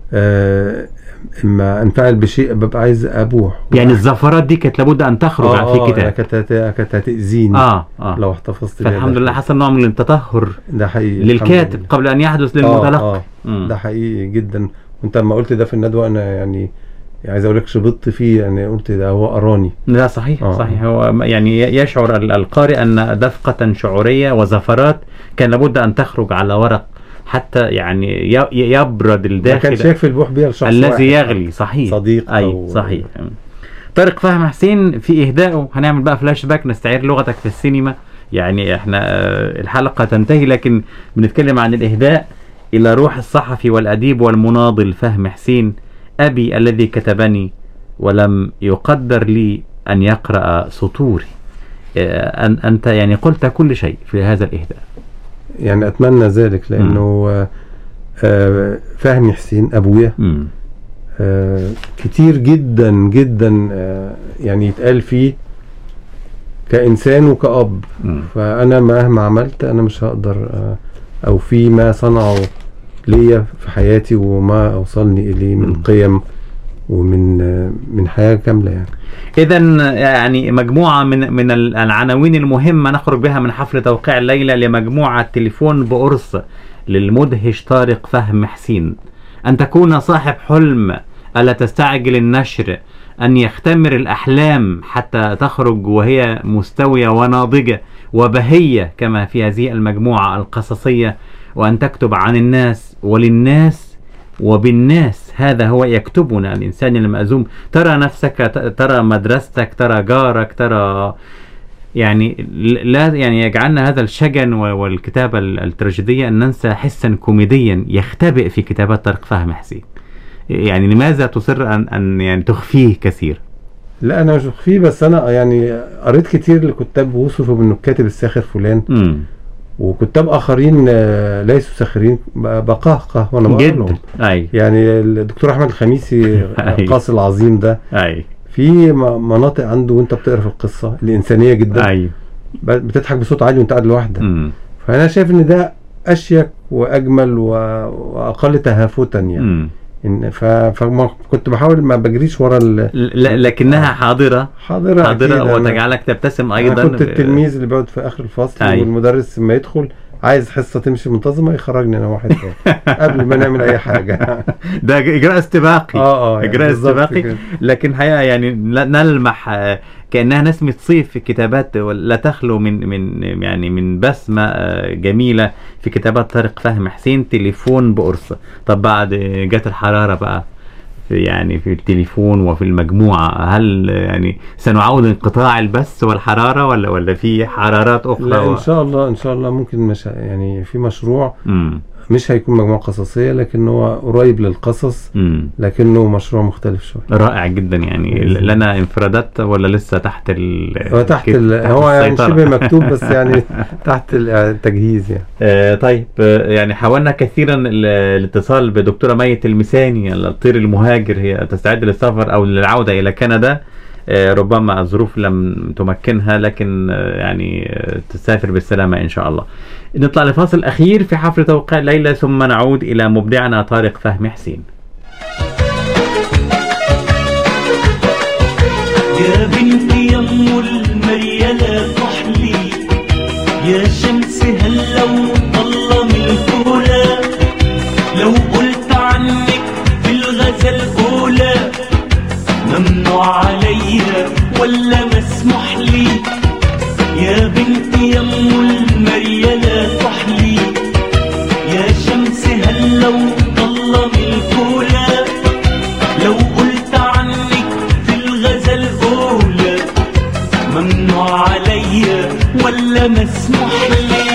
آه اما انفعل بشيء ببقى عايز ابوح يعني الزفرات دي كانت لابد ان تخرج آه في آه كتاب كانت هت- كانت هتأذيني اه اه لو احتفظت بيها فالحمد داخل. لله حصل نوع من التطهر ده حقيقي الحمد للكاتب لله. قبل ان يحدث آه للمتلقي آه مم. ده حقيقي جدا وانت لما قلت ده في الندوه انا يعني عايز اقول لك شبطت فيه يعني قلت ده هو قراني لا صحيح آه. صحيح هو يعني يشعر ال- القارئ ان دفقة شعورية وزفرات كان لابد ان تخرج على ورق حتى يعني ي- يبرد ما كانش الداخل يكفي البوح بيها لشخص واحد. الذي يغلي صحيح صديق اي أو- صحيح طارق فهم حسين في اهدائه هنعمل بقى فلاش باك نستعير لغتك في السينما يعني احنا آه، الحلقه تنتهي لكن بنتكلم عن الاهداء الى روح الصحفي والاديب والمناضل فهم حسين ابي الذي كتبني ولم يقدر لي ان يقرا سطوري آه، أن انت يعني قلت كل شيء في هذا الاهداء يعني اتمنى ذلك لانه آه، آه، فهمي حسين ابويا مم. آه، كتير جدا جدا آه، يعني يتقال فيه كإنسان وكأب مم. فأنا مهما عملت أنا مش هقدر آه، أو في ما صنعه ليا في حياتي وما أوصلني إليه من مم. قيم ومن آه، من حياة كاملة يعني اذا يعني مجموعه من من العناوين المهمه نخرج بها من حفل توقيع الليله لمجموعه تليفون بقرص للمدهش طارق فهم حسين ان تكون صاحب حلم الا تستعجل النشر ان يختمر الاحلام حتى تخرج وهي مستويه وناضجه وبهيه كما في هذه المجموعه القصصيه وان تكتب عن الناس وللناس وبالناس هذا هو يكتبنا الإنسان المأزوم ترى نفسك ت- ترى مدرستك ترى جارك ترى يعني لا يعني يجعلنا هذا الشجن و- والكتابة ال- التراجيدية أن ننسى حسا كوميديا يختبئ في كتابات طارق فهم حسين يعني لماذا تصر أن, أن يعني تخفيه كثير لا أنا مش بخفيه بس أنا يعني قريت كتير لكتاب وصفوا بأنه الكاتب الساخر فلان مم. وكتاب آخرين آه، ليسوا ساخرين ب- بقهقه وأنا بقرا جدا لهم أي يعني الدكتور أحمد الخميسي أي. القاصي العظيم ده أي في م- مناطق عنده وانت بتقرا في القصه الانسانيه جدا أي ب- بتضحك بصوت عالي وانت قاعد لوحدك مم. فانا شايف ان ده اشيك واجمل و... واقل تهافتا يعني مم. إن ف... فما كنت بحاول ما بجريش ورا ال... ل- لكنها حاضرة حاضرة حاضرة أكيد. أنا- وتجعلك تبتسم أيضا انا كنت التلميذ اللي بيقعد في اخر الفصل أي. والمدرس لما يدخل عايز حصه تمشي منتظمه يخرجني انا واحد تاني قبل ما نعمل اي حاجه ده اجراء استباقي اه اه يعني اجراء بالظبط استباقي كده. لكن حقيقه يعني لا- نلمح آه، كانها نسمه صيف في كتابات لا تخلو من من يعني من بسمه آه، جميله في كتابات طارق فهم حسين تليفون بقرص طب بعد جت الحراره بقى في يعني في التليفون وفي المجموعة هل يعني سنعود انقطاع البث والحرارة ولا ولا في حرارات أخرى لا و- ان شاء الله ان شاء الله ممكن مش يعني في مشروع مم. مش هيكون مجموعة قصصية لكن هو قريب للقصص مم. لكنه مشروع مختلف شوية رائع جدا يعني بإذن الله. لنا انفرادات ولا لسه تحت ال هو تحت كيف- ال... هو يعني السيطرة؟ شبه مكتوب بس يعني تحت ال- التجهيز يعني آه طيب آه يعني حاولنا كثيرا ال- الاتصال بدكتورة مي المساني الطير المهاجر هي تستعد للسفر او للعودة الى كندا آه ربما الظروف لم تمكنها لكن آه يعني آه تسافر بالسلامة ان شاء الله نطلع لفاصل اخير في حفل توقيع الليلة ثم نعود الى مبدعنا طارق فهمي حسين يا بنتي يم المريالة كحلي يا شمس هلا وطلة من الأولى لو قلت عنك في الغزل أولى ممنوع عليا ولا مسموح لي يا بنتي يم المريالة كحلي يا شمس هلا وطلة من الأولى لو قلت عنك في الغزل أولى ممنوع عليا ولا مسموح لي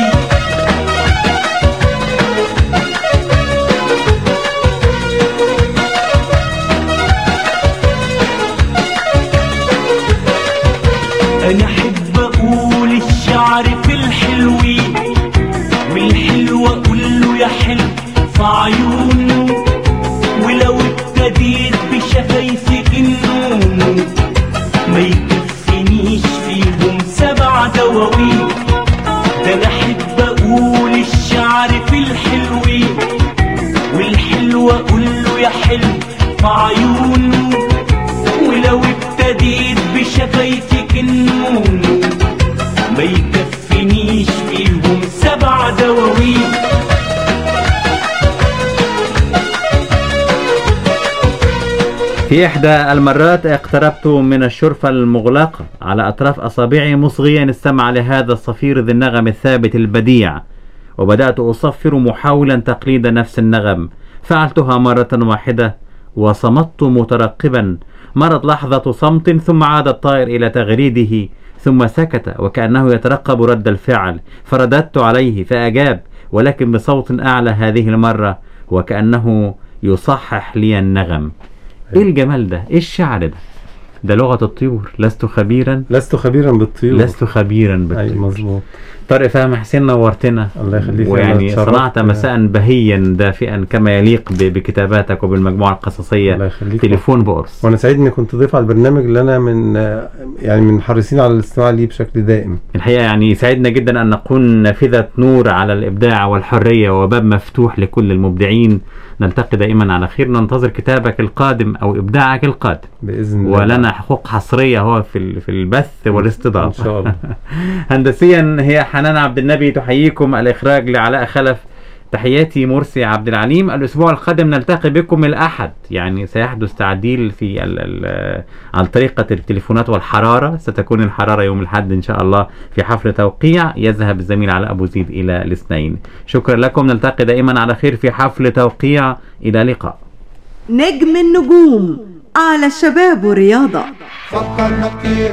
أنا أحب أقول الشعر في الحلوين والحلو أقول له يا حلو في عيونه ولو ابتديت بشفايفك النوم ما يكفينيش فيهم سبع دواوين ده انا احب اقول الشعر في الحلوين والحلو اقول له يا حلو في عيونه ولو ابتديت بشفايفك النوم ما يكفينيش فيهم سبع دواوين في إحدى المرات اقتربت من الشرفة المغلقة على أطراف أصابعي مصغيا السمع لهذا الصفير ذي النغم الثابت البديع وبدأت أصفر محاولا تقليد نفس النغم فعلتها مرة واحدة وصمت مترقبا مرت لحظة صمت ثم عاد الطائر إلى تغريده ثم سكت وكأنه يترقب رد الفعل فرددت عليه فأجاب ولكن بصوت أعلى هذه المرة وكأنه يصحح لي النغم ايه الجمال ده ايه الشعر ده ده لغة الطيور لست خبيرا لست خبيرا بالطيور لست خبيرا اي بالطيور مظبوط طارق فهمي حسين نورتنا الله يخليك أنا ويعني اتشرفت. صنعت مساء بهيا دافئا كما يليق ب- بكتاباتك وبالمجموعة الله القصصية يخليك تليفون بقرص وانا سعيد اني كنت ضيف على البرنامج اللي انا من يعني من حريصين على الاستماع ليه بشكل دائم الحقيقة يعني يسعدنا جدا أن نكون نافذة نور على الإبداع والحرية وباب مفتوح لكل المبدعين نلتقي دائما على خير ننتظر كتابك القادم أو إبداعك القادم باذن الله ولنا حقوق حصرية هو في ال- في البث والاستضافة ان شاء الله هندسيا هي حنان عبد النبي تحييكم الإخراج لعلاء خلف تحياتي مرسي عبد العليم الأسبوع القادم نلتقي بكم الأحد يعني سيحدث تعديل في ال ال عن طريقة التليفونات والحرارة ستكون الحرارة يوم الأحد إن شاء الله في حفل توقيع يذهب الزميل علاء أبو زيد إلى الاثنين شكرا لكم نلتقي دائما على خير في حفل توقيع إلى اللقاء نجم النجوم على الشباب والرياضة فكرنا كتير